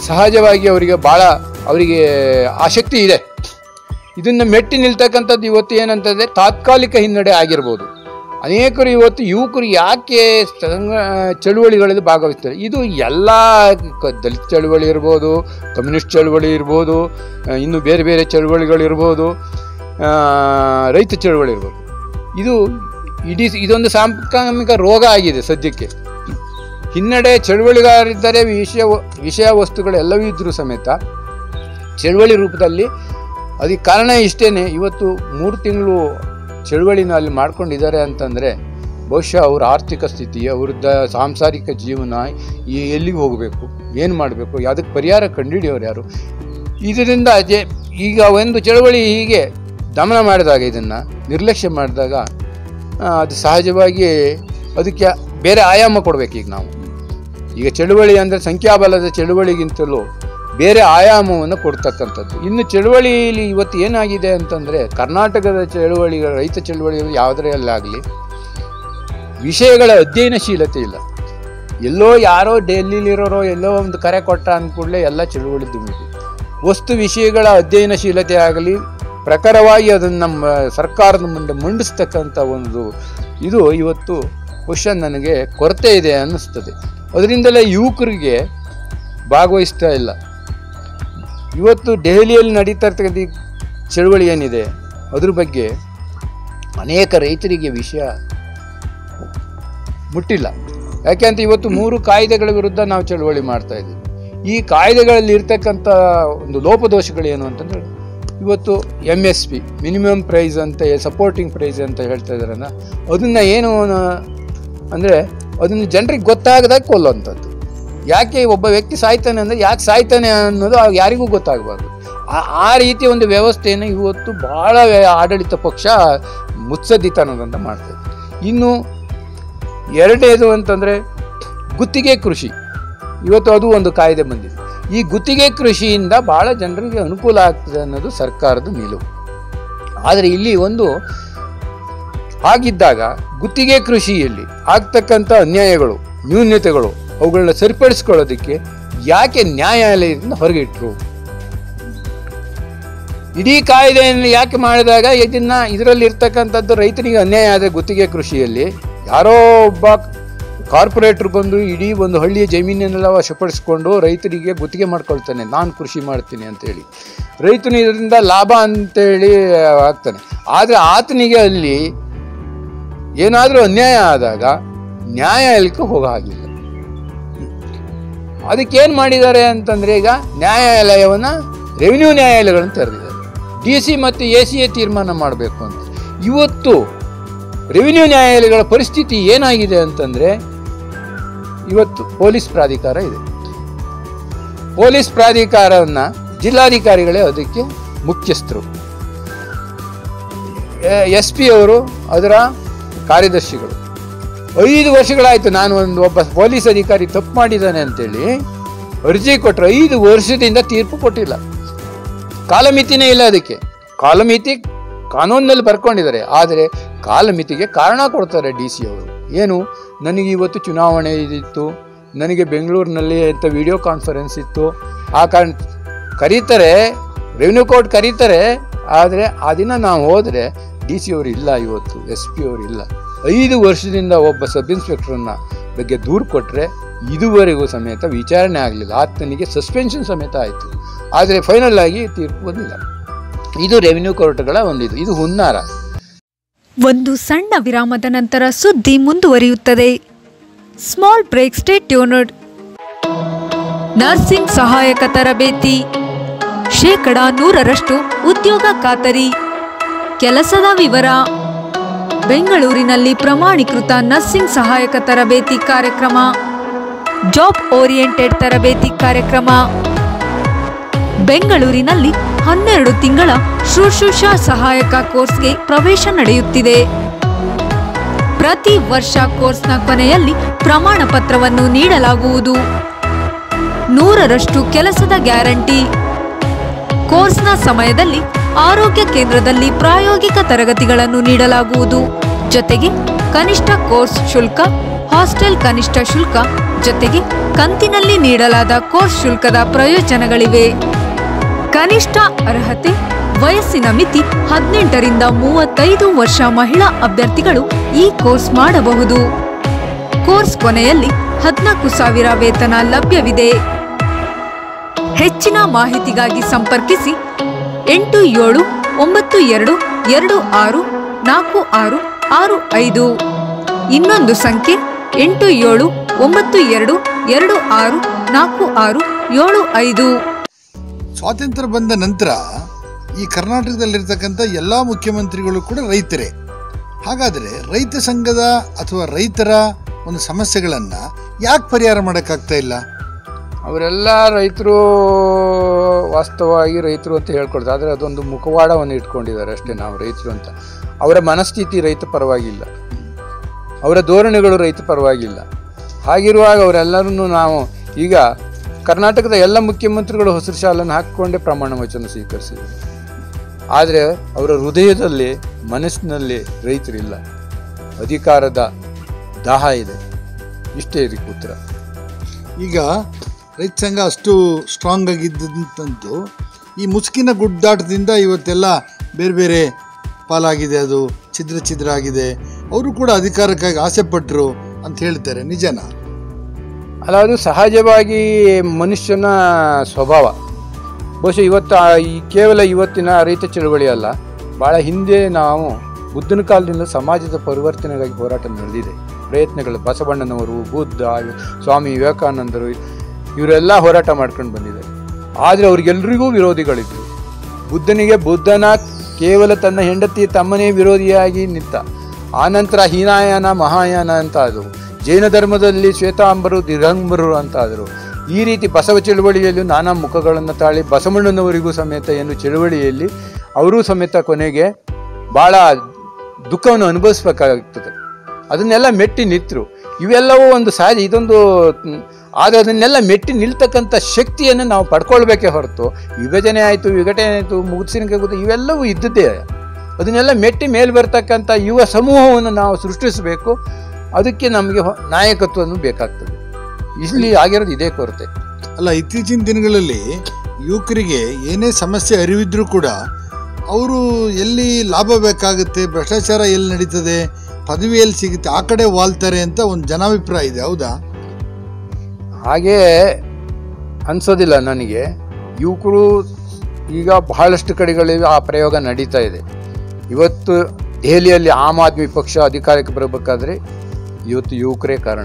ಸಹಜವಾಗಿ ಅವರಿಗೆ ಭಾಳ ಅವರಿಗೆ ಆಸಕ್ತಿ ಇದೆ ಇದನ್ನು ಮೆಟ್ಟಿ ನಿಲ್ತಕ್ಕಂಥದ್ದು ಇವತ್ತು ಏನಂತಂದರೆ ತಾತ್ಕಾಲಿಕ ಹಿನ್ನಡೆ ಆಗಿರ್ಬೋದು ಅನೇಕರು ಇವತ್ತು ಯುವಕರು ಯಾಕೆ ಸಂಘ ಚಳುವಳಿಗಳಲ್ಲಿ ಭಾಗವಹಿಸ್ತಾರೆ ಇದು ಎಲ್ಲ ಕ- ದಲಿತ ಚಳುವಳಿ ಇರ್ಬೋದು ಕಮ್ಯುನಿಸ್ಟ್ ಚಳುವಳಿ ಇರ್ಬೋದು ಆ, ಇನ್ನು ಬೇರೆ ಬೇರೆ ಚಳುವಳಿಗಳಿರ್ಬೋದು ಆ, ರೈತ ಚಳುವಳಿ ಇರ್ಬೋದು ಇದು ಇಡೀ ಇದೊಂದು ಸಾಂಕ್ರಾಮಿಕ ರೋಗ ಆಗಿದೆ ಸದ್ಯಕ್ಕೆ ಹಿನ್ನಡೆ ಚಳುವಳಿಗಾರಿದ್ದರೆ ವಿಷಯ ವಿಷಯ ವಸ್ತುಗಳೆಲ್ಲವೂ ಇದ್ದರೂ ಸಮೇತ ಚಳುವಳಿ ರೂಪದಲ್ಲಿ ಅದಕ್ಕೆ ಕಾರಣ ಇಷ್ಟೇ ಇವತ್ತು ಮೂರು ತಿಂಗಳು ಚಳುವಳಿನ ಅಲ್ಲಿ ಮಾಡ್ಕೊಂಡಿದ್ದಾರೆ ಅಂತಂದರೆ ಬಹುಶಃ ಅವ್ರ ಆರ್ಥಿಕ ಸ್ಥಿತಿ ಅವ್ರದ್ದ ಸಾಂಸಾರಿಕ ಜೀವನ ಈ ಎಲ್ಲಿಗೆ ಹೋಗಬೇಕು ಏನು ಮಾಡಬೇಕು ಅದಕ್ಕೆ ಪರಿಹಾರ ಕಂಡುಹಿಡಿಯೋರು ಯಾರು ಇದರಿಂದ ಅದೇ ಈಗ ಒಂದು ಚಳುವಳಿ ಹೀಗೆ ದಮನ ಮಾಡಿದಾಗ ಇದನ್ನು ನಿರ್ಲಕ್ಷ್ಯ ಮಾಡಿದಾಗ ಆ, ಅದು ಸಹಜವಾಗಿ ಅದಕ್ಕೆ ಬೇರೆ ಆಯಾಮ ಕೊಡಬೇಕು ಈಗ ನಾವು ಈಗ ಚಳುವಳಿ ಅಂದರೆ ಸಂಖ್ಯಾಬಲದ ಚಳುವಳಿಗಿಂತಲೂ ಬೇರೆ ಆಯಾಮವನ್ನು ಕೊಡ್ತಕ್ಕಂಥದ್ದು ಇನ್ನು ಚಳುವಳಿಯಲ್ಲಿ ಇವತ್ತು ಏನಾಗಿದೆ ಅಂತಂದರೆ ಕರ್ನಾಟಕದ ಚಳುವಳಿಗಳ ರೈತ ಚಳುವಳಿಗಳು ಯಾವುದರಲ್ಲಾಗಲಿ ವಿಷಯಗಳ ಅಧ್ಯಯನಶೀಲತೆ ಇಲ್ಲ ಎಲ್ಲೋ ಯಾರೋ ಡೆಲ್ಲಿಲಿರೋರೋ ಎಲ್ಲೋ ಒಂದು ಕರೆ ಕೊಟ್ಟ ಅಂದ್ಕೂಡಲೇ ಎಲ್ಲ ಚಳುವಳಿ ದುಮ್ಮಿದೆ ವಸ್ತು ವಿಷಯಗಳ ಅಧ್ಯಯನಶೀಲತೆ ಆಗಲಿ ಪ್ರಖರವಾಗಿ ಅದನ್ನು ನಮ್ಮ ಸರ್ಕಾರದ ಮುಂದೆ ಮಂಡಿಸ್ತಕ್ಕಂಥ ಒಂದು ಇದು ಇವತ್ತು ಬಹುಶಃ ನನಗೆ ಕೊರತೆ ಇದೆ ಅನ್ನಿಸ್ತದೆ ಅದರಿಂದಲೇ ಯುವಕರಿಗೆ ಭಾಗವಹಿಸ್ತಾ ಇಲ್ಲ ಇವತ್ತು ದೆಹಲಿಯಲ್ಲಿ ನಡೀತಾ ಇರ್ತಕ್ಕಂಥ ಈ ಚಳುವಳಿ ಏನಿದೆ ಅದ್ರ ಬಗ್ಗೆ ಅನೇಕ ರೈತರಿಗೆ ವಿಷಯ ಮುಟ್ಟಿಲ್ಲ ಯಾಕೆಂತ ಇವತ್ತು ಮೂರು ಕಾಯ್ದೆಗಳ ವಿರುದ್ಧ ನಾವು ಚಳುವಳಿ ಮಾಡ್ತಾ ಇದ್ದೀವಿ ಈ ಕಾಯ್ದೆಗಳಲ್ಲಿ ಇರ್ತಕ್ಕಂಥ ಒಂದು ಲೋಪದೋಷಗಳೇನು ಅಂತಂದರೆ ಇವತ್ತು M S P minimum price ಅಂತ ಸಪೋರ್ಟಿಂಗ್ ಪ್ರೈಸ್ ಅಂತ ಹೇಳ್ತಾ ಇದ್ದಾರಲ್ಲ ಅದನ್ನು ಏನು ಅಂದರೆ ಅದನ್ನು ಜನರಿಗೆ ಗೊತ್ತಾಗದಾಗ ಕೊಲ್ಲುವಂಥದ್ದು ಯಾಕೆ ಒಬ್ಬ ವ್ಯಕ್ತಿ ಸಾಯ್ತಾನೆ ಅಂದರೆ ಯಾಕೆ ಸಾಯ್ತಾನೆ ಅನ್ನೋದು ಅವ್ರಿಗೆ ಯಾರಿಗೂ ಗೊತ್ತಾಗಬಾರ್ದು ಆ- ಆ ರೀತಿಯ ಒಂದು ವ್ಯವಸ್ಥೆಯನ್ನು ಇವತ್ತು ಭಾಳ ಆಡಳಿತ ಪಕ್ಷ ಮುತ್ಸದ್ದಿತನದಿಂದ ಮಾಡ್ತದೆ ಇನ್ನು ಎರಡನೇದು ಅಂತಂದರೆ ಗುತ್ತಿಗೆ ಕೃಷಿ ಇವತ್ತು ಅದು ಒಂದು ಕಾಯ್ದೆ ಬಂದಿದೆ ಈ ಗುತ್ತಿಗೆ ಕೃಷಿಯಿಂದ ಭಾಳ ಜನರಿಗೆ ಅನುಕೂಲ ಆಗ್ತದೆ ಅನ್ನೋದು ಸರ್ಕಾರದ ನಿಲುವು ಆದರೆ ಇಲ್ಲಿ ಒಂದು ಹಾಗಿದ್ದಾಗ ಗುತ್ತಿಗೆ ಕೃಷಿಯಲ್ಲಿ ಆಗ್ತಕ್ಕಂಥ ಅನ್ಯಾಯಗಳು ನ್ಯೂನ್ಯತೆಗಳು ಅವುಗಳನ್ನ ಸರಿಪಡಿಸ್ಕೊಳ್ಳೋದಕ್ಕೆ ಯಾಕೆ ನ್ಯಾಯಾಲಯದಿಂದ ಹೊರಗೆ ಇಟ್ಟರು ಇಡೀ ಕಾಯ್ದೆಯನ್ನು ಯಾಕೆ ಮಾಡಿದಾಗ ಇದನ್ನ ಇದರಲ್ಲಿ ಇರ್ತಕ್ಕಂಥದ್ದು ರೈತನಿಗೆ ಅನ್ಯಾಯ ಆದರೆ ಗುತ್ತಿಗೆ ಕೃಷಿಯಲ್ಲಿ ಯಾರೋ ಒಬ್ಬ ಕಾರ್ಪೊರೇಟ್ರ್ ಬಂದು ಇಡೀ ಒಂದು ಹಳ್ಳಿಯ ಜಮೀನನ್ನೆಲ್ಲ ವಶಪಡಿಸ್ಕೊಂಡು ರೈತರಿಗೆ ಗುತ್ತಿಗೆ ಮಾಡ್ಕೊಳ್ತಾನೆ ನಾನು ಕೃಷಿ ಮಾಡ್ತೀನಿ ಅಂತೇಳಿ ರೈತನು ಇದರಿಂದ ಲಾಭ ಅಂತೇಳಿ ಆಗ್ತಾನೆ ಆದರೆ ಆತನಿಗೆ ಅಲ್ಲಿ ಏನಾದರೂ ಅನ್ಯಾಯ ಆದಾಗ ನ್ಯಾಯಾಲಯಕ್ಕೆ ಹೋಗೋ ಹಾಗಿಲ್ಲ ಅದಕ್ಕೇನು ಮಾಡಿದ್ದಾರೆ ಅಂತಂದರೆ ಈಗ ನ್ಯಾಯಾಲಯವನ್ನು ರೆವಿನ್ಯೂ ನ್ಯಾಯಾಲಯಗಳನ್ನು ತೆರೆದಿದ್ದಾರೆ ಡಿ ಸಿ ಮತ್ತು ಎ ಸಿ ಎ ತೀರ್ಮಾನ ಮಾಡಬೇಕು ಅಂತ ಇವತ್ತು ರೆವಿನ್ಯೂ ನ್ಯಾಯಾಲಯಗಳ ಪರಿಸ್ಥಿತಿ ಏನಾಗಿದೆ ಅಂತಂದರೆ ಇವತ್ತು ಪೊಲೀಸ್ ಪ್ರಾಧಿಕಾರ ಇದೆ ಪೊಲೀಸ್ ಪ್ರಾಧಿಕಾರವನ್ನು ಜಿಲ್ಲಾಧಿಕಾರಿಗಳೇ ಅದಕ್ಕೆ ಮುಖ್ಯಸ್ಥರು ಎಸ್ ಪಿ ಅವರು ಅದರ ಕಾರ್ಯದರ್ಶಿಗಳು ಐದು ವರ್ಷಗಳಾಯಿತು ನಾನು ಒಂದು ಒಬ್ಬ ಪೊಲೀಸ್ ಅಧಿಕಾರಿ ತಪ್ಪು ಮಾಡಿದ್ದಾನೆ ಅಂತೇಳಿ ಅರ್ಜಿ ಕೊಟ್ಟರೆ ಐದು ವರ್ಷದಿಂದ ತೀರ್ಪು ಕೊಟ್ಟಿಲ್ಲ ಕಾಲಮಿತಿನೇ ಇಲ್ಲ ಅದಕ್ಕೆ ಕಾಲಮಿತಿ ಕಾನೂನಿನಲ್ಲಿ ಬರ್ಕೊಂಡಿದ್ದಾರೆ ಆದರೆ ಕಾಲಮಿತಿಗೆ ಕಾರಣ ಕೊಡ್ತಾರೆ ಡಿ ಸಿ ಅವರು ಏನು ನನಗೆ ಇವತ್ತು ಚುನಾವಣೆ ಇದಿತ್ತು ನನಗೆ ಬೆಂಗಳೂರಿನಲ್ಲಿ ಅಂತ ವಿಡಿಯೋ ಕಾನ್ಫರೆನ್ಸ್ ಇತ್ತು ಆ ಕಾರಣ ಕರೀತಾರೆ ರೆವಿನ್ಯೂ ಕೋರ್ಟ್ ಕರೀತಾರೆ ಆದರೆ ಆ ದಿನ ನಾವು ಹೋದರೆ ಡಿ ಸಿ ಅವರು ಇಲ್ಲ ಇವತ್ತು ಎಸ್ ಪಿ ಅವರು ಇಲ್ಲ ಐದು ವರ್ಷದಿಂದ ಒಬ್ಬ ಸಬ್ ಇನ್ಸ್ಪೆಕ್ಟ್ರನ್ನ ಬಗ್ಗೆ ದೂರು ಕೊಟ್ಟರೆ ಇದುವರೆಗೂ ಸಮೇತ ವಿಚಾರಣೆ ಆಗಲಿಲ್ಲ ಆತನಿಗೆ ಸಸ್ಪೆನ್ಷನ್ ಸಮೇತ ಆಯಿತು ಆದರೆ ಫೈನಲ್ ಆಗಿ ತೀರ್ಪು ಬಂದಿಲ್ಲ ಇದು ರೆವಿನ್ಯೂ ಕೋರ್ಟ್ಗಳ ಒಂದು ಇದು ಇದು ಹುನ್ನಾರ ಒಂದು ಸಣ್ಣ ವಿರಾಮದ ನಂತರ ಸುದ್ದಿ ಮುಂದುವರಿಯುತ್ತದೆ small break stay tuned nursing ಸಹಾಯಕ ತರಬೇತಿ ಶೇಕಡ ನೂರರಷ್ಟು ಉದ್ಯೋಗ ಖಾತರಿ ಕೆಲಸದ ವಿವರ ಬೆಂಗಳೂರಿನಲ್ಲಿ ಪ್ರಮಾಣೀಕೃತ ನರ್ಸಿಂಗ್ ಸಹಾಯಕ ತರಬೇತಿ ಕಾರ್ಯಕ್ರಮ ಜಾಬ್ ಓರಿಯೆಂಟೆಡ್ ತರಬೇತಿ ಕಾರ್ಯಕ್ರಮ ಬೆಂಗಳೂರಿನಲ್ಲಿ ಹನ್ನೆರಡು ತಿಂಗಳ ಶುಶ್ರೂಷಾ ಸಹಾಯಕ ಕೋರ್ಸ್ಗೆ ಪ್ರವೇಶ ನಡೆಯುತ್ತಿದೆ ಪ್ರತಿ ವರ್ಷ ಕೋರ್ಸ್ನ ಕೊನೆಯಲ್ಲಿ ಪ್ರಮಾಣ ಪತ್ರವನ್ನು ನೀಡಲಾಗುವುದು ನೂರರಷ್ಟು ಕೆಲಸದ ಗ್ಯಾರಂಟಿ ಕೋರ್ಸ್ನ ಸಮಯದಲ್ಲಿ ಆರೋಗ್ಯ ಕೇಂದ್ರದಲ್ಲಿ ಪ್ರಾಯೋಗಿಕ ತರಗತಿಗಳನ್ನು ನೀಡಲಾಗುವುದು ಜೊತೆಗೆ ಕನಿಷ್ಠ ಕೋರ್ಸ್ ಶುಲ್ಕ ಹಾಸ್ಟೆಲ್ ಕನಿಷ್ಠ ಶುಲ್ಕ ಜೊತೆಗೆ ಕಂತಿನಲ್ಲಿ ನೀಡಲಾದ ಕೋರ್ಸ್ ಶುಲ್ಕದ ಪ್ರಯೋಜನಗಳಿವೆ ಕನಿಷ್ಠ ಅರ್ಹತೆ ವಯಸ್ಸಿನ ಮಿತಿ ಹದಿನೆಂಟರಿಂದ ಮೂವತ್ತೈದು ವರ್ಷ ಮಹಿಳಾ ಅಭ್ಯರ್ಥಿಗಳು ಈ ಕೋರ್ಸ್ ಮಾಡಬಹುದು ಕೋರ್ಸ್ ಕೊನೆಯಲ್ಲಿ ಹದಿನಾಲ್ಕು ಸಾವಿರ ವೇತನ ಲಭ್ಯವಿದೆ ಹೆಚ್ಚಿನ ಮಾಹಿತಿಗಾಗಿ ಸಂಪರ್ಕಿಸಿ ಎಂಟು ಏಳು ಒಂಬತ್ತು ಎರಡು ಎರಡು ಆರು ನಾಲ್ಕು ಆರು ಆರು ಐದು ಇನ್ನೊಂದು ಸಂಖ್ಯೆ ಎಂಟು ಏಳು ಒಂಬತ್ತು ಎರಡು ಎರಡು ಆರು ನಾಲ್ಕು ಆರು ಏಳು ಐದು ಸ್ವಾತಂತ್ರ್ಯ ಬಂದ ನಂತರ ಈ ಕರ್ನಾಟಕದಲ್ಲಿರ್ತಕ್ಕಂಥ ಎಲ್ಲ ಮುಖ್ಯಮಂತ್ರಿಗಳು ಕೂಡ ರೈತರೇ ಹಾಗಾದರೆ ರೈತ ಸಂಘದ ಅಥವಾ ರೈತರ ಒಂದು ಸಮಸ್ಯೆಗಳನ್ನು ಯಾಕೆ ಪರಿಹಾರ ಮಾಡೋಕ್ಕಾಗ್ತಾ ಇಲ್ಲ ಅವರೆಲ್ಲ ರೈತರು ವಾಸ್ತವವಾಗಿ ರೈತರು ಅಂತ ಹೇಳ್ಕೊಳ್ತಾರೆ ಆದರೆ ಅದೊಂದು ಮುಖವಾಡವನ್ನು ಇಟ್ಕೊಂಡಿದ್ದಾರೆ ಅಷ್ಟೇ ನಾವು ರೈತರು ಅಂತ ಅವರ ಮನಸ್ಥಿತಿ ರೈತ ಪರವಾಗಿಲ್ಲ ಅವರ ಧೋರಣೆಗಳು ರೈತ ಪರವಾಗಿಲ್ಲ ಹಾಗಿರುವಾಗ ಅವರೆಲ್ಲರನ್ನು ನಾವು ಈಗ ಕರ್ನಾಟಕದ ಎಲ್ಲ ಮುಖ್ಯಮಂತ್ರಿಗಳು ಹಸಿರು ಶಾಲನ್ನು ಹಾಕಿಕೊಂಡೇ ಪ್ರಮಾಣ ವಚನ ಸ್ವೀಕರಿಸಿದರು ಆದರೆ ಅವರ ಹೃದಯದಲ್ಲಿ ಮನಸ್ಸಿನಲ್ಲಿ ರೈತರಿಲ್ಲ ಅಧಿಕಾರದ ದಾಹ ಇದೆ ಇಷ್ಟೇ ಇದಕ್ಕೆ ಉತ್ತರ ಈಗ ರೈತ ಸಂಘ ಅಷ್ಟು ಸ್ಟ್ರಾಂಗ್ ಆಗಿದ್ದಂತಂತೂ ಈ ಮುಸುಕಿನ ಗುಡ್ಡಾಟದಿಂದ ಇವತ್ತೆಲ್ಲ ಬೇರೆ ಬೇರೆ ಪಾಲಾಗಿದೆ ಅದು ಛಿದ್ರ ಛಿದ್ರ ಆಗಿದೆ ಅವರು ಕೂಡ ಅಧಿಕಾರಕ್ಕಾಗಿ ಆಸೆ ಪಟ್ಟರು ಅಂತ ಹೇಳ್ತಾರೆ ನಿಜನಾ ಅಲ್ಲ ಅದು ಸಹಜವಾಗಿ ಮನುಷ್ಯನ ಸ್ವಭಾವ ಬಹುಶಃ ಇವತ್ತು ಆ ಈ ಕೇವಲ ಇವತ್ತಿನ ರೈತ ಚಳವಳಿ ಅಲ್ಲ ಭಾಳ ಹಿಂದೆ ನಾವು ಬುದ್ಧನ ಕಾಲದಿಂದ ಸಮಾಜದ ಪರಿವರ್ತನೆಗಾಗಿ ಹೋರಾಟ ನಡೆದಿದೆ ಪ್ರಯತ್ನಗಳು ಬಸವಣ್ಣನವರು ಬುದ್ಧ ಸ್ವಾಮಿ ವಿವೇಕಾನಂದರು ಇವರೆಲ್ಲ ಹೋರಾಟ ಮಾಡ್ಕೊಂಡು ಬಂದಿದ್ದಾರೆ ಆದರೆ ಅವ್ರಿಗೆಲ್ರಿಗೂ ವಿರೋಧಿಗಳಿದ್ರು ಬುದ್ಧನಿಗೆ ಬುದ್ಧನ ಕೇವಲ ತನ್ನ ಹೆಂಡತಿ ತಮ್ಮನೇ ವಿರೋಧಿಯಾಗಿ ನಿಂತ ಆನಂತರ ಹೀನಾಯಾನ ಮಹಾಯಾನ ಅಂತ ಆದವು ಜೈನ ಧರ್ಮದಲ್ಲಿ ಶ್ವೇತಾಂಬರು ದಿಗಂಬರು ಅಂತ ಆದರು ಈ ರೀತಿ ಬಸವ ಚಳುವಳಿಯಲ್ಲೂ ನಾನಾ ಮುಖಗಳನ್ನು ತಾಳಿ ಬಸವಣ್ಣನವರಿಗೂ ಸಮೇತ ಏನು ಚಳುವಳಿಯಲ್ಲಿ ಅವರೂ ಸಮೇತ ಕೊನೆಗೆ ಭಾಳ ದುಃಖವನ್ನು ಅನುಭವಿಸ್ಬೇಕಾಗ್ತದೆ ಅದನ್ನೆಲ್ಲ ಮೆಟ್ಟಿ ನಿಂತರು ಇವೆಲ್ಲವೂ ಒಂದು ಸಹಜ ಇದೊಂದು ಮ್, ಆದರೆ ಅದನ್ನೆಲ್ಲ ಮೆಟ್ಟಿ ನಿಲ್ತಕ್ಕಂಥ ಶಕ್ತಿಯನ್ನು ನಾವು ಪಡ್ಕೊಳ್ಬೇಕೇ ಹೊರತು ವಿಭಜನೆ ಆಯಿತು ವಿಘಟನೆ ಆಯಿತು ಮುಗಿಸಿನ ಇವೆಲ್ಲವೂ ಇದ್ದದ್ದೇ ಅದನ್ನೆಲ್ಲ ಮೆಟ್ಟಿ ಮೇಲೆ ಬರ್ತಕ್ಕಂಥ ಯುವ ಸಮೂಹವನ್ನು ನಾವು ಸೃಷ್ಟಿಸಬೇಕು ಅದಕ್ಕೆ ನಮಗೆ ಹೊ- ನಾಯಕತ್ವವನ್ನು ಬೇಕಾಗ್ತದೆ ಇಲ್ಲಿ ಆಗಿರೋದು ಇದೇ ಕೊರತೆ ಅಲ್ಲ ಇತ್ತೀಚಿನ ದಿನಗಳಲ್ಲಿ ಯುವಕರಿಗೆ ಏನೇ ಸಮಸ್ಯೆ ಅರಿವಿದ್ರೂ ಕೂಡ ಅವರು ಎಲ್ಲಿ ಲಾಭ ಬೇಕಾಗುತ್ತೆ ಭ್ರಷ್ಟಾಚಾರ ಎಲ್ಲಿ ನಡೀತದೆ ಪದವಿ ಎಲ್ಲಿ ಸಿಗುತ್ತೆ ಆ ಕಡೆ ವಾಲ್ತಾರೆ ಅಂತ ಒಂದು ಜನಾಭಿಪ್ರಾಯ ಇದೆ ಹೌದಾ ಹಾಗೇ ಅನ್ಸೋದಿಲ್ಲ ನನಗೆ ಯುವಕರು ಈಗ ಬಹಳಷ್ಟು ಕಡೆಗಳಲ್ಲಿ ಆ ಪ್ರಯೋಗ ನಡೀತಾ ಇದೆ ಇವತ್ತು ದೆಹಲಿಯಲ್ಲಿ ಆಮ್ ಆದ್ಮಿ ಪಕ್ಷ ಅಧಿಕಾರಕ್ಕೆ ಬರಬೇಕಾದ್ರೆ ಇವತ್ತು ಯುವಕರೇ ಕಾರಣ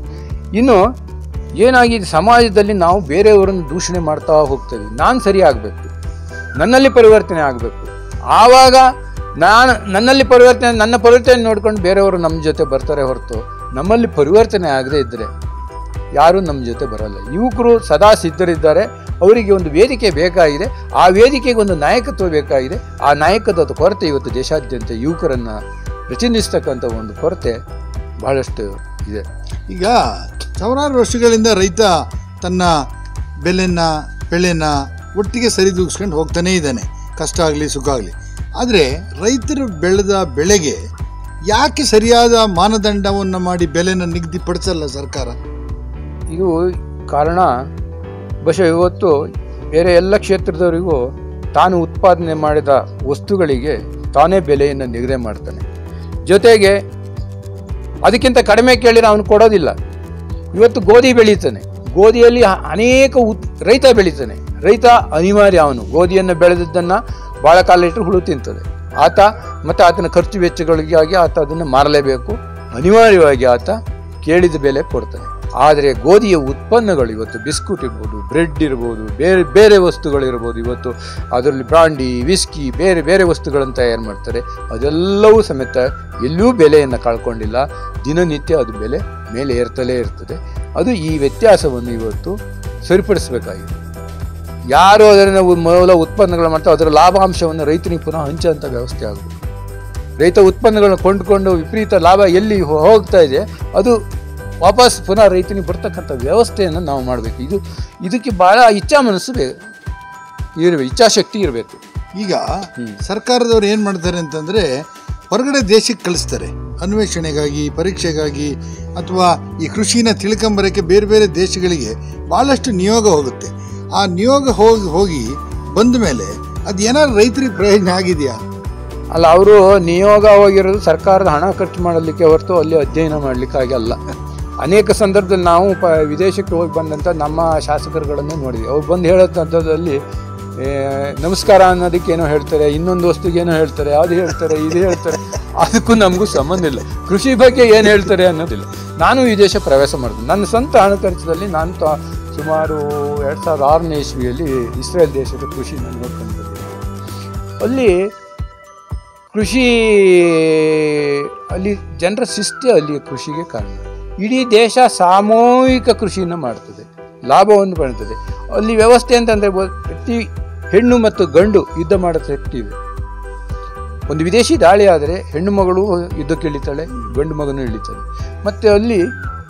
ಇನ್ನು ಏನಾಗಿದೆ ಸಮಾಜದಲ್ಲಿ ನಾವು ಬೇರೆಯವರನ್ನು ದೂಷಣೆ ಮಾಡ್ತಾ ಹೋಗ್ತೇವೆ ನಾನು ಸರಿ ಆಗಬೇಕು ನನ್ನಲ್ಲಿ ಪರಿವರ್ತನೆ ಆಗಬೇಕು ಆವಾಗ ನಾನು ನನ್ನಲ್ಲಿ ಪರಿವರ್ತನೆ ನನ್ನ ಪರಿವರ್ತನೆ ನೋಡ್ಕೊಂಡು ಬೇರೆಯವರು ನಮ್ಮ ಜೊತೆ ಬರ್ತಾರೆ ಹೊರತು ನಮ್ಮಲ್ಲಿ ಪರಿವರ್ತನೆ ಆಗದೇ ಇದ್ದರೆ ಯಾರೂ ನಮ್ಮ ಜೊತೆ ಬರಲ್ಲ ಯುವಕರು ಸದಾ ಸಿದ್ಧರಿದ್ದಾರೆ ಅವರಿಗೆ ಒಂದು ವೇದಿಕೆ ಬೇಕಾಗಿದೆ ಆ ವೇದಿಕೆಗೆ ಒಂದು ನಾಯಕತ್ವ ಬೇಕಾಗಿದೆ ಆ ನಾಯಕತ್ವದ ಕೊರತೆ ಇವತ್ತು ದೇಶಾದ್ಯಂತ ಯುವಕರನ್ನು ಪ್ರತಿನಿಧಿಸ್ತಕ್ಕಂಥ ಒಂದು ಕೊರತೆ ಬಹಳಷ್ಟು ಇದೆ ಈಗ ಸಾವಿರಾರು ವರ್ಷಗಳಿಂದ ರೈತ ತನ್ನ ಬೆಲೆನ ಬೆಳೆನ ಒಟ್ಟಿಗೆ ಸರಿದೂಗಿಸ್ಕೊಂಡು ಹೋಗ್ತಾನೇ ಇದ್ದಾನೆ ಕಷ್ಟ ಆಗಲಿ ಸುಖ ಆಗಲಿ ಆದರೆ ರೈತರು ಬೆಳೆದ ಬೆಳೆಗೆ ಯಾಕೆ ಸರಿಯಾದ ಮಾನದಂಡವನ್ನು ಮಾಡಿ ಬೆಲೆನ ನಿಗದಿಪಡಿಸಲ್ಲ ಸರ್ಕಾರ ಇದು ಕಾರಣ ಬಹುಶಃ ಇವತ್ತು ಬೇರೆ ಎಲ್ಲ ಕ್ಷೇತ್ರದವರಿಗೂ ತಾನು ಉತ್ಪಾದನೆ ಮಾಡಿದ ವಸ್ತುಗಳಿಗೆ ತಾನೇ ಬೆಲೆಯನ್ನು ನಿಗದಿ ಮಾಡ್ತಾನೆ ಜೊತೆಗೆ ಅದಕ್ಕಿಂತ ಕಡಿಮೆ ಕೇಳಿದ್ರೆ ಅವನು ಕೊಡೋದಿಲ್ಲ ಇವತ್ತು ಗೋಧಿ ಬೆಳೀತಾನೆ ಗೋಧಿಯಲ್ಲಿ ಅನೇಕ ಉತ್ ರೈತ ಬೆಳೀತಾನೆ ರೈತ ಅನಿವಾರ್ಯ ಅವನು ಗೋಧಿಯನ್ನು ಬೆಳೆದದ್ದನ್ನು ಭಾಳ ಕಾಲ ಇಟ್ಟರೆ ಹುಳು ತಿಂತದೆ ಆತ ಮತ್ತು ಆತನ ಖರ್ಚು ವೆಚ್ಚಗಳಿಗಾಗಿ ಆತ ಅದನ್ನು ಮಾರಲೇಬೇಕು ಅನಿವಾರ್ಯವಾಗಿ ಆತ ಕೇಳಿದ ಬೆಲೆ ಕೊಡ್ತಾನೆ ಆದರೆ ಗೋಧಿಯ ಉತ್ಪನ್ನಗಳು ಇವತ್ತು ಬಿಸ್ಕುಟ್ ಇರ್ಬೋದು ಬ್ರೆಡ್ ಇರ್ಬೋದು ಬೇರೆ ಬೇರೆ ವಸ್ತುಗಳಿರ್ಬೋದು ಇವತ್ತು ಅದರಲ್ಲಿ ಬ್ರಾಂಡಿ ವಿಸ್ಕಿ ಬೇರೆ ಬೇರೆ ವಸ್ತುಗಳನ್ನು ತಯಾರು ಮಾಡ್ತಾರೆ ಅದೆಲ್ಲವೂ ಸಮೇತ ಎಲ್ಲೂ ಬೆಲೆಯನ್ನು ಕಳ್ಕೊಂಡಿಲ್ಲ ದಿನನಿತ್ಯ ಅದು ಬೆಲೆ ಮೇಲೆ ಏರ್ತಲೇ ಇರ್ತದೆ ಅದು ಈ ವ್ಯತ್ಯಾಸವನ್ನು ಇವತ್ತು ಸರಿಪಡಿಸಬೇಕಾಗಿದೆ ಯಾರು ಅದನ್ನು ಮೂಲ ಉತ್ಪನ್ನಗಳು ಮಾಡ್ತಾರೆ ಅದರ ಲಾಭಾಂಶವನ್ನು ರೈತನಿಗೆ ಪುನಃ ಹಂಚುವಂಥ ವ್ಯವಸ್ಥೆ ಆಗಬೇಕು ರೈತ ಉತ್ಪನ್ನಗಳನ್ನು ಕೊಂಡುಕೊಂಡು ವಿಪರೀತ ಲಾಭ ಎಲ್ಲಿ ಹೋ- ಹೋಗ್ತಾ ಇದೆ ಅದು ವಾಪಸ್ ಪುನಃ ರೈತನಿಗೆ ಬರ್ತಕ್ಕಂಥ ವ್ಯವಸ್ಥೆಯನ್ನು ನಾವು ಮಾಡಬೇಕು ಇದು ಇದಕ್ಕೆ ಭಾಳ ಇಚ್ಛಾ ಮನಸ್ಸು ಬೇ ಇರಬೇಕು ಇಚ್ಛಾಶಕ್ತಿ ಇರಬೇಕು ಈಗ ಸರ್ಕಾರದವ್ರು ಏನು ಮಾಡ್ತಾರೆ ಅಂತಂದರೆ ಹೊರಗಡೆ ದೇಶಕ್ಕೆ ಕಳಿಸ್ತಾರೆ ಅನ್ವೇಷಣೆಗಾಗಿ ಪರೀಕ್ಷೆಗಾಗಿ ಅಥವಾ ಈ ಕೃಷಿನ ತಿಳ್ಕೊಂಬರೋಕ್ಕೆ ಬೇರೆ ಬೇರೆ ದೇಶಗಳಿಗೆ ಭಾಳಷ್ಟು ನಿಯೋಗ ಹೋಗುತ್ತೆ ಆ ನಿಯೋಗ ಹೋಗಿ ಹೋಗಿ ಬಂದ ಮೇಲೆ ಅದು ಏನಾದ್ರು ರೈತರಿಗೆ ಪ್ರಯೋಜನ ಆಗಿದೆಯಾ ಅಲ್ಲ ಅವರು ನಿಯೋಗ ಹೋಗಿರೋದು ಸರ್ಕಾರದ ಹಣ ಖರ್ಚು ಮಾಡಲಿಕ್ಕೆ ಹೊರತು ಅಲ್ಲಿ ಅಧ್ಯಯನ ಮಾಡಲಿಕ್ಕಾಗಿ ಅಲ್ಲ ಅನೇಕ ಸಂದರ್ಭದಲ್ಲಿ ನಾವು ಪ ವಿದೇಶಕ್ಕೆ ಹೋಗಿ ಬಂದಂಥ ನಮ್ಮ ಶಾಸಕರುಗಳನ್ನು ನೋಡಿದ್ವಿ ಅವ್ರು ಬಂದು ಹೇಳೋಂಥದ್ದಲ್ಲಿ ನಮಸ್ಕಾರ ಅನ್ನೋದಕ್ಕೆ ಏನೋ ಹೇಳ್ತಾರೆ ಇನ್ನೊಂದು ವಸ್ತುಗೆ ಏನೋ ಹೇಳ್ತಾರೆ ಅದು ಹೇಳ್ತಾರೆ ಇದು ಹೇಳ್ತಾರೆ ಅದಕ್ಕೂ ನಮಗೂ ಸಂಬಂಧ ಇಲ್ಲ ಕೃಷಿ ಬಗ್ಗೆ ಏನು ಹೇಳ್ತಾರೆ ಅನ್ನೋದಿಲ್ಲ ನಾನು ವಿದೇಶ ಪ್ರವಾಸ ಮಾಡಿದೆ ನನ್ನ ಸ್ವಂತ ಹಣ ಖರ್ಚದಲ್ಲಿ ನಾನು ತ ಸುಮಾರು ಎರಡು ಸಾವಿರದ ಆರನೇ ಇಸ್ವಿಯಲ್ಲಿ ಇಸ್ರೇಲ್ ದೇಶದ ಕೃಷಿನ ನೋಡ್ಕೊಂಡು ಬಂದಿದ್ದೆ ಅಲ್ಲಿ ಕೃಷಿ ಅಲ್ಲಿ ಜನರ ಶಿಸ್ತು ಅಲ್ಲಿ ಕೃಷಿಗೆ ಕಾರಣ ಇಡೀ ದೇಶ ಸಾಮೂಹಿಕ ಕೃಷಿಯನ್ನು ಮಾಡ್ತದೆ ಲಾಭವನ್ನು ಪಡೆಯುತ್ತದೆ ಅಲ್ಲಿ ವ್ಯವಸ್ಥೆ ಅಂತಂದರೆ ಪ್ರತಿ ಹೆಣ್ಣು ಮತ್ತು ಗಂಡು ಯುದ್ಧ ಮಾಡೋ ಶಕ್ತಿ ಇದೆ ಒಂದು ವಿದೇಶಿ ದಾಳಿ ಆದರೆ ಹೆಣ್ಣು ಮಗಳು ಯುದ್ಧಕ್ಕೆ ಇಳಿತಾಳೆ ಗಂಡು ಮಗನೂ ಇಳಿತಾಳೆ ಮತ್ತು ಅಲ್ಲಿ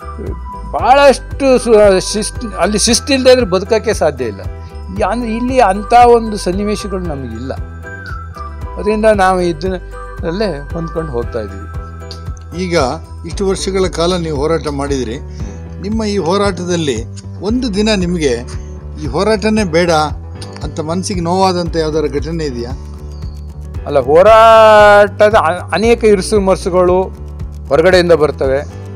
ಭಾಳಷ್ಟು ಸು ಶಿಸ್ತು ಅಲ್ಲಿ ಶಿಸ್ತಿಲ್ಲದೆ ಇದ್ರೆ ಬದುಕೋಕ್ಕೆ ಸಾಧ್ಯ ಇಲ್ಲ ಈ ಅನ್- ಇಲ್ಲಿ ಅಂಥ ಒಂದು ಸನ್ನಿವೇಶಗಳು ನಮಗಿಲ್ಲ ಅದರಿಂದ ನಾವು ಇದನ್ನಲ್ಲೇ ಹೊಂದ್ಕೊಂಡು ಹೋಗ್ತಾ ಇದ್ದೀವಿ ಈಗ ಇಷ್ಟು ವರ್ಷಗಳ ಕಾಲ ನೀವು ಹೋರಾಟ ಮಾಡಿದಿರಿ ನಿಮ್ಮ ಈ ಹೋರಾಟದಲ್ಲಿ ಒಂದು ದಿನ ನಿಮಗೆ ಈ ಹೋರಾಟನೇ ಬೇಡ ಅಂತ ಮನಸ್ಸಿಗೆ ನೋವಾದಂಥ ಯಾವ್ದಾದ್ರು ಘಟನೆ ಇದೆಯಾ ಅಲ್ಲ ಹೋರಾಟದ ಅ- ಅನೇಕ ಇರುಸು ಮರುಸುಗಳು ಹೊರಗಡೆಯಿಂದ ಬರ್ತವೆ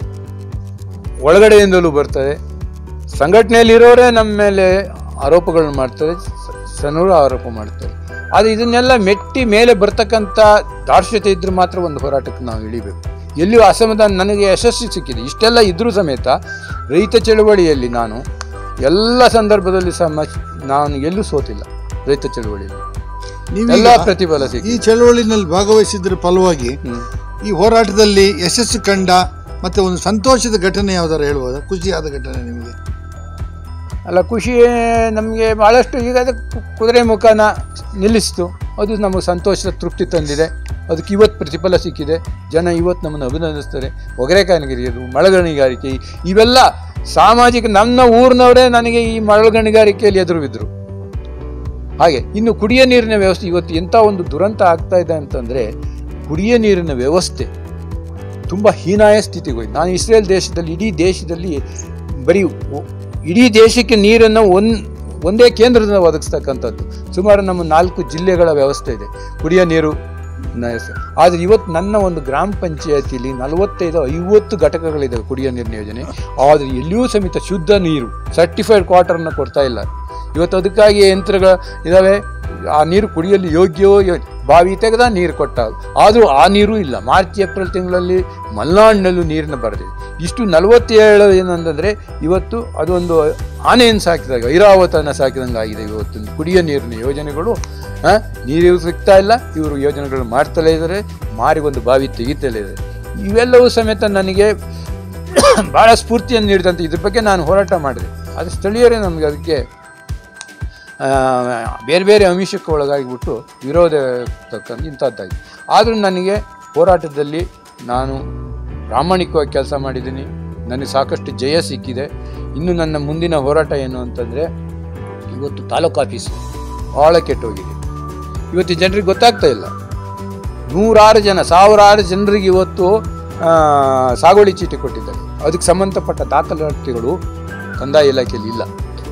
ಒಳಗಡೆಯಿಂದಲೂ ಬರ್ತವೆ ಸಂಘಟನೆಯಲ್ಲಿರೋರೇ ನಮ್ಮ ಮೇಲೆ ಆರೋಪಗಳನ್ನ ಮಾಡ್ತಾರೆ ಸ- ಸಣ್ಣವರು ಆರೋಪ ಮಾಡ್ತಾರೆ ಆದರೆ ಇದನ್ನೆಲ್ಲ ಮೆಟ್ಟಿ ಮೇಲೆ ಬರ್ತಕ್ಕಂಥ ದಾರ್ಶ್ಯತೆ ಇದ್ರೂ ಮಾತ್ರ ಒಂದು ಹೋರಾಟಕ್ಕೆ ನಾವು ಇಳಿಬೇಕು ಎಲ್ಲಿಯೂ ಅಸಮಾಧಾನ ನನಗೆ ಯಶಸ್ಸು ಸಿಕ್ಕಿದೆ ಇಷ್ಟೆಲ್ಲ ಇದ್ರೂ ಸಮೇತ ರೈತ ಚಳುವಳಿಯಲ್ಲಿ ನಾನು ಎಲ್ಲ ಸಂದರ್ಭದಲ್ಲಿ ಸಮ ನಾನು ಎಲ್ಲೂ ಸೋತಿಲ್ಲ ರೈತ ಚಳುವಳಿಯಲ್ಲಿ ನೀವು ಎಲ್ಲ ಈಗ ಪ್ರತಿಫಲ ಈ ಸಿಕ್ಕಿದೆ ಚಳವಳಿನಲ್ಲಿ ಭಾಗವಹಿಸಿದ್ರ ಫಲವಾಗಿ ಹ್ಮ್. ಈ ಹೋರಾಟದಲ್ಲಿ ಯಶಸ್ಸು ಕಂಡ ಮತ್ತೆ ಒಂದು ಸಂತೋಷದ ಘಟನೆ ಯಾವ್ದಾರು ಹೇಳ್ಬೋದಾ ಖುಷಿಯಾದ ಘಟನೆ ನಿಮಗೆ ಅಲ್ಲ ಖುಷಿ ನಮಗೆ ಭಾಳಷ್ಟು ಈಗ ಅದು ಕು- ಕುದುರೆ ಮುಖನ ನಿಲ್ಲಿಸ್ತು ಅದು ನಮಗೆ ಸಂತೋಷ ತೃಪ್ತಿ ತಂದಿದೆ ಅದಕ್ಕೆ ಇವತ್ತು ಪ್ರತಿಫಲ ಸಿಕ್ಕಿದೆ ಜನ ಇವತ್ತು ನಮ್ಮನ್ನು ಅಭಿನಂದಿಸ್ತಾರೆ ಒಗರೆಕಾಯಿನಗಿರಿಯರು ಮಳಗಣಿಗಾರಿಕೆ ಇವೆಲ್ಲ ಸಾಮಾಜಿಕ ನನ್ನ ಊರಿನವರೇ ನನಗೆ ಈ ಮಳಗಣಿಗಾರಿಕೆಯಲ್ಲಿ ಎದುರು ಬಿದ್ದರು ಹಾಗೆ ಇನ್ನು ಕುಡಿಯ ನೀರಿನ ವ್ಯವಸ್ಥೆ ಇವತ್ತು ಎಂಥ ಒಂದು ದುರಂತ ಆಗ್ತಾ ಇದೆ ಅಂತಂದರೆ ಕುಡಿಯ ನೀರಿನ ವ್ಯವಸ್ಥೆ ತುಂಬ ಹೀನಾಯ ಸ್ಥಿತಿಗೆ ಹೋಯ್ತು ನಾನು ಇಸ್ರೇಲ್ ದೇಶದಲ್ಲಿ ಇಡೀ ದೇಶದಲ್ಲಿ ಬರೀ ಒ- ಇಡೀ ದೇಶಕ್ಕೆ ನೀರನ್ನು ಒಂದ್ ಒಂದೇ ಕೇಂದ್ರದಿಂದ ಒದಗಿಸ್ತಕ್ಕಂಥದ್ದು ಸುಮಾರು ನಮ್ಮ ನಾಲ್ಕು ಜಿಲ್ಲೆಗಳ ವ್ಯವಸ್ಥೆ ಇದೆ ಕುಡಿಯ ನೀರು ನ- ಆದರೆ ಇವತ್ತು ನನ್ನ ಒಂದು ಗ್ರಾಮ ಪಂಚಾಯತಿಲಿ ನಲವತ್ತೈದು ಐವತ್ತು ಘಟಕಗಳಿದ್ದಾವೆ ಕುಡಿಯ ನೀರಿನ ಯೋಜನೆ ಆದರೆ ಎಲ್ಲಿಯೂ ಸಮೇತ ಶುದ್ಧ ನೀರು ಸರ್ಟಿಫೈಡ್ ಕ್ವಾರ್ಟರ್ನ ಕೊಡ್ತಾ ಇಲ್ಲ ಇವತ್ತು ಅದಕ್ಕಾಗಿ ಯಂತ್ರಗಳು ಇದ್ದಾವೆ ಆ ನೀರು ಕುಡಿಯಲು ಯೋಗ್ಯವೋ ಯೋ ಬಾವಿ ತೆಗೆದ ನೀರು ಕೊಟ್ಟ ಆದರೂ ಆ ನೀರು ಇಲ್ಲ ಮಾರ್ಚ್ ಏಪ್ರಿಲ್ ತಿಂಗಳಲ್ಲಿ ಮಲೆನಾಡಿನಲ್ಲೂ ನೀರಿನ ಬರದಿದೆ ಇಷ್ಟು ನಲವತ್ತೇಳು ಏನಂತಂದರೆ ಇವತ್ತು ಅದೊಂದು ಆನೆಯನ್ನು ಸಾಕಿದಾಗ ಐರಾವತನ ಸಾಕಿದಂಗೆ ಆಗಿದೆ ಇವತ್ತು ಕುಡಿಯೋ ನೀರಿನ ಯೋಜನೆಗಳು ಆ, ನೀರು ಸಿಗ್ತಾ ಇಲ್ಲ ಇವರು ಯೋಜನೆಗಳು ಮಾಡ್ತಲೇ ಇದ್ದಾರೆ ಮಾರಿ ಒಂದು ಬಾವಿ ತೆಗಿತಲೇ ಇದ್ದಾರೆ ಇವೆಲ್ಲವೂ ಸಮೇತ ನನಗೆ ಭಾಳ ಸ್ಫೂರ್ತಿಯನ್ನು ನೀಡಿದಂತೆ ಇದ್ರ ಬಗ್ಗೆ ನಾನು ಹೋರಾಟ ಮಾಡಿದೆ ಅದು ಸ್ಥಳೀಯರೇ ನಮಗೆ ಅದಕ್ಕೆ ಆ, ಬೇರೆ ಬೇರೆ ಆಮಿಷಕ್ಕೆ ಒಳಗಾಗಿಬಿಟ್ಟು ವಿರೋಧ ತಕ್ಕಂಥ ಇಂಥದ್ದಾಗಿ ಆದರೂ ನನಗೆ ಹೋರಾಟದಲ್ಲಿ ನಾನು ಪ್ರಾಮಾಣಿಕವಾಗಿ ಕೆಲಸ ಮಾಡಿದ್ದೀನಿ ನನಗೆ ಸಾಕಷ್ಟು ಜಯ ಸಿಕ್ಕಿದೆ ಇನ್ನು ನನ್ನ ಮುಂದಿನ ಹೋರಾಟ ಏನು ಅಂತಂದರೆ ಇವತ್ತು ತಾಲೂಕು ಆಫೀಸು ಭಾಳ ಕೆಟ್ಟೋಗಿದೆ ಇವತ್ತು ಜನರಿಗೆ ಗೊತ್ತಾಗ್ತಾ ಇಲ್ಲ ನೂರಾರು ಜನ ಸಾವಿರಾರು ಜನರಿಗೆ ಇವತ್ತು ಆ, ಸಾಗುವಳಿ ಚೀಟಿ ಕೊಟ್ಟಿದ್ದಾರೆ ಅದಕ್ಕೆ ಸಂಬಂಧಪಟ್ಟ ದಾಖಲಾತಿಗಳು ಕಂದಾಯ ಇಲಾಖೆಯಲ್ಲಿ ಇಲ್ಲ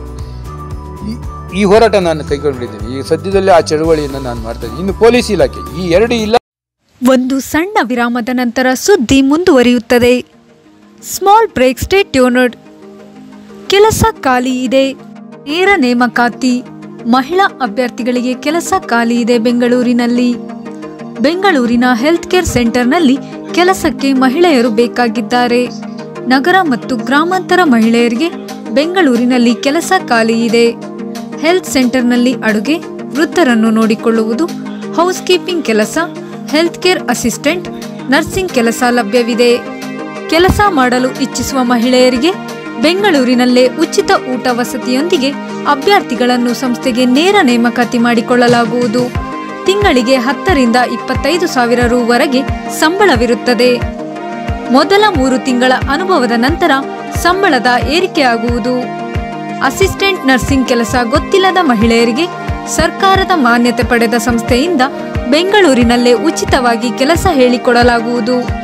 ಈ- ಈ ಹೋರಾಟ ನಾನು ಕೈಗೊಂಡಿದ್ದೀನಿ ಈ ಸದ್ಯದಲ್ಲೇ ಆ ಚಳುವಳಿಯನ್ನು ನಾನು ಮಾಡ್ತಾ ಇದ್ದೀನಿ ಇನ್ನು ಪೊಲೀಸ್ ಇಲಾಖೆ ಈ ಎರಡು ಇಲ್ಲ ಒಂದು ಸಣ್ಣ ವಿರಾಮದ ನಂತರ ಸುದ್ದಿ ಮುಂದುವರಿಯುತ್ತದೆ ಸ್ಮಾಲ್ ಬ್ರೇಕ್ ಸ್ಟೇ ಟ್ಯೂನರ್ಡ್ ಕೆಲಸ ಖಾಲಿ ಇದೆ ನೇರ ನೇಮಕಾತಿ ಮಹಿಳಾ ಅಭ್ಯರ್ಥಿಗಳಿಗೆ ಕೆಲಸ ಖಾಲಿ ಇದೆ ಬೆಂಗಳೂರಿನಲ್ಲಿ ಬೆಂಗಳೂರಿನ ಹೆಲ್ತ್ ಕೇರ್ ಸೆಂಟರ್ನಲ್ಲಿ ಕೆಲಸಕ್ಕೆ ಮಹಿಳೆಯರು ಬೇಕಾಗಿದ್ದಾರೆ ನಗರ ಮತ್ತು ಗ್ರಾಮಾಂತರ ಮಹಿಳೆಯರಿಗೆ ಬೆಂಗಳೂರಿನಲ್ಲಿ ಕೆಲಸ ಖಾಲಿ ಇದೆ ಹೆಲ್ತ್ ಸೆಂಟರ್ನಲ್ಲಿ ಅಡುಗೆ ವೃತ್ತರನ್ನು ನೋಡಿಕೊಳ್ಳುವುದು ಹೌಸ್ ಕೀಪಿಂಗ್ ಕೆಲಸ ಹೆಲ್ತ್ ಕೇರ್ ಅಸಿಸ್ಟೆಂಟ್ ನರ್ಸಿಂಗ್ ಕೆಲಸ ಲಭ್ಯವಿದೆ ಕೆಲಸ ಮಾಡಲು ಇಚ್ಛಿಸುವ ಮಹಿಳೆಯರಿಗೆ ಬೆಂಗಳೂರಿನಲ್ಲೇ ಉಚಿತ ಊಟ ವಸತಿಯೊಂದಿಗೆ ಅಭ್ಯರ್ಥಿಗಳನ್ನು ಸಂಸ್ಥೆಗೆ ನೇರ ನೇಮಕಾತಿ ಮಾಡಿಕೊಳ್ಳಲಾಗುವುದು ತಿಂಗಳಿಗೆ ಹತ್ತರಿಂದ ಇಪ್ಪತ್ತೈದು ಸಾವಿರ ರೂವರೆಗೆ ಸಂಬಳವಿರುತ್ತದೆ ಮೊದಲ ಮೂರು ತಿಂಗಳ ಅನುಭವದ ನಂತರ ಸಂಬಳದ ಏರಿಕೆಯಾಗುವುದು ಅಸಿಸ್ಟೆಂಟ್ ನರ್ಸಿಂಗ್ ಕೆಲಸ ಗೊತ್ತಿಲ್ಲದ ಮಹಿಳೆಯರಿಗೆ ಸರ್ಕಾರದ ಮಾನ್ಯತೆ ಪಡೆದ ಸಂಸ್ಥೆಯಿಂದ ಬೆಂಗಳೂರಿನಲ್ಲೇ ಉಚಿತವಾಗಿ ಕೆಲಸ ಹೇಳಿಕೊಡಲಾಗುವುದು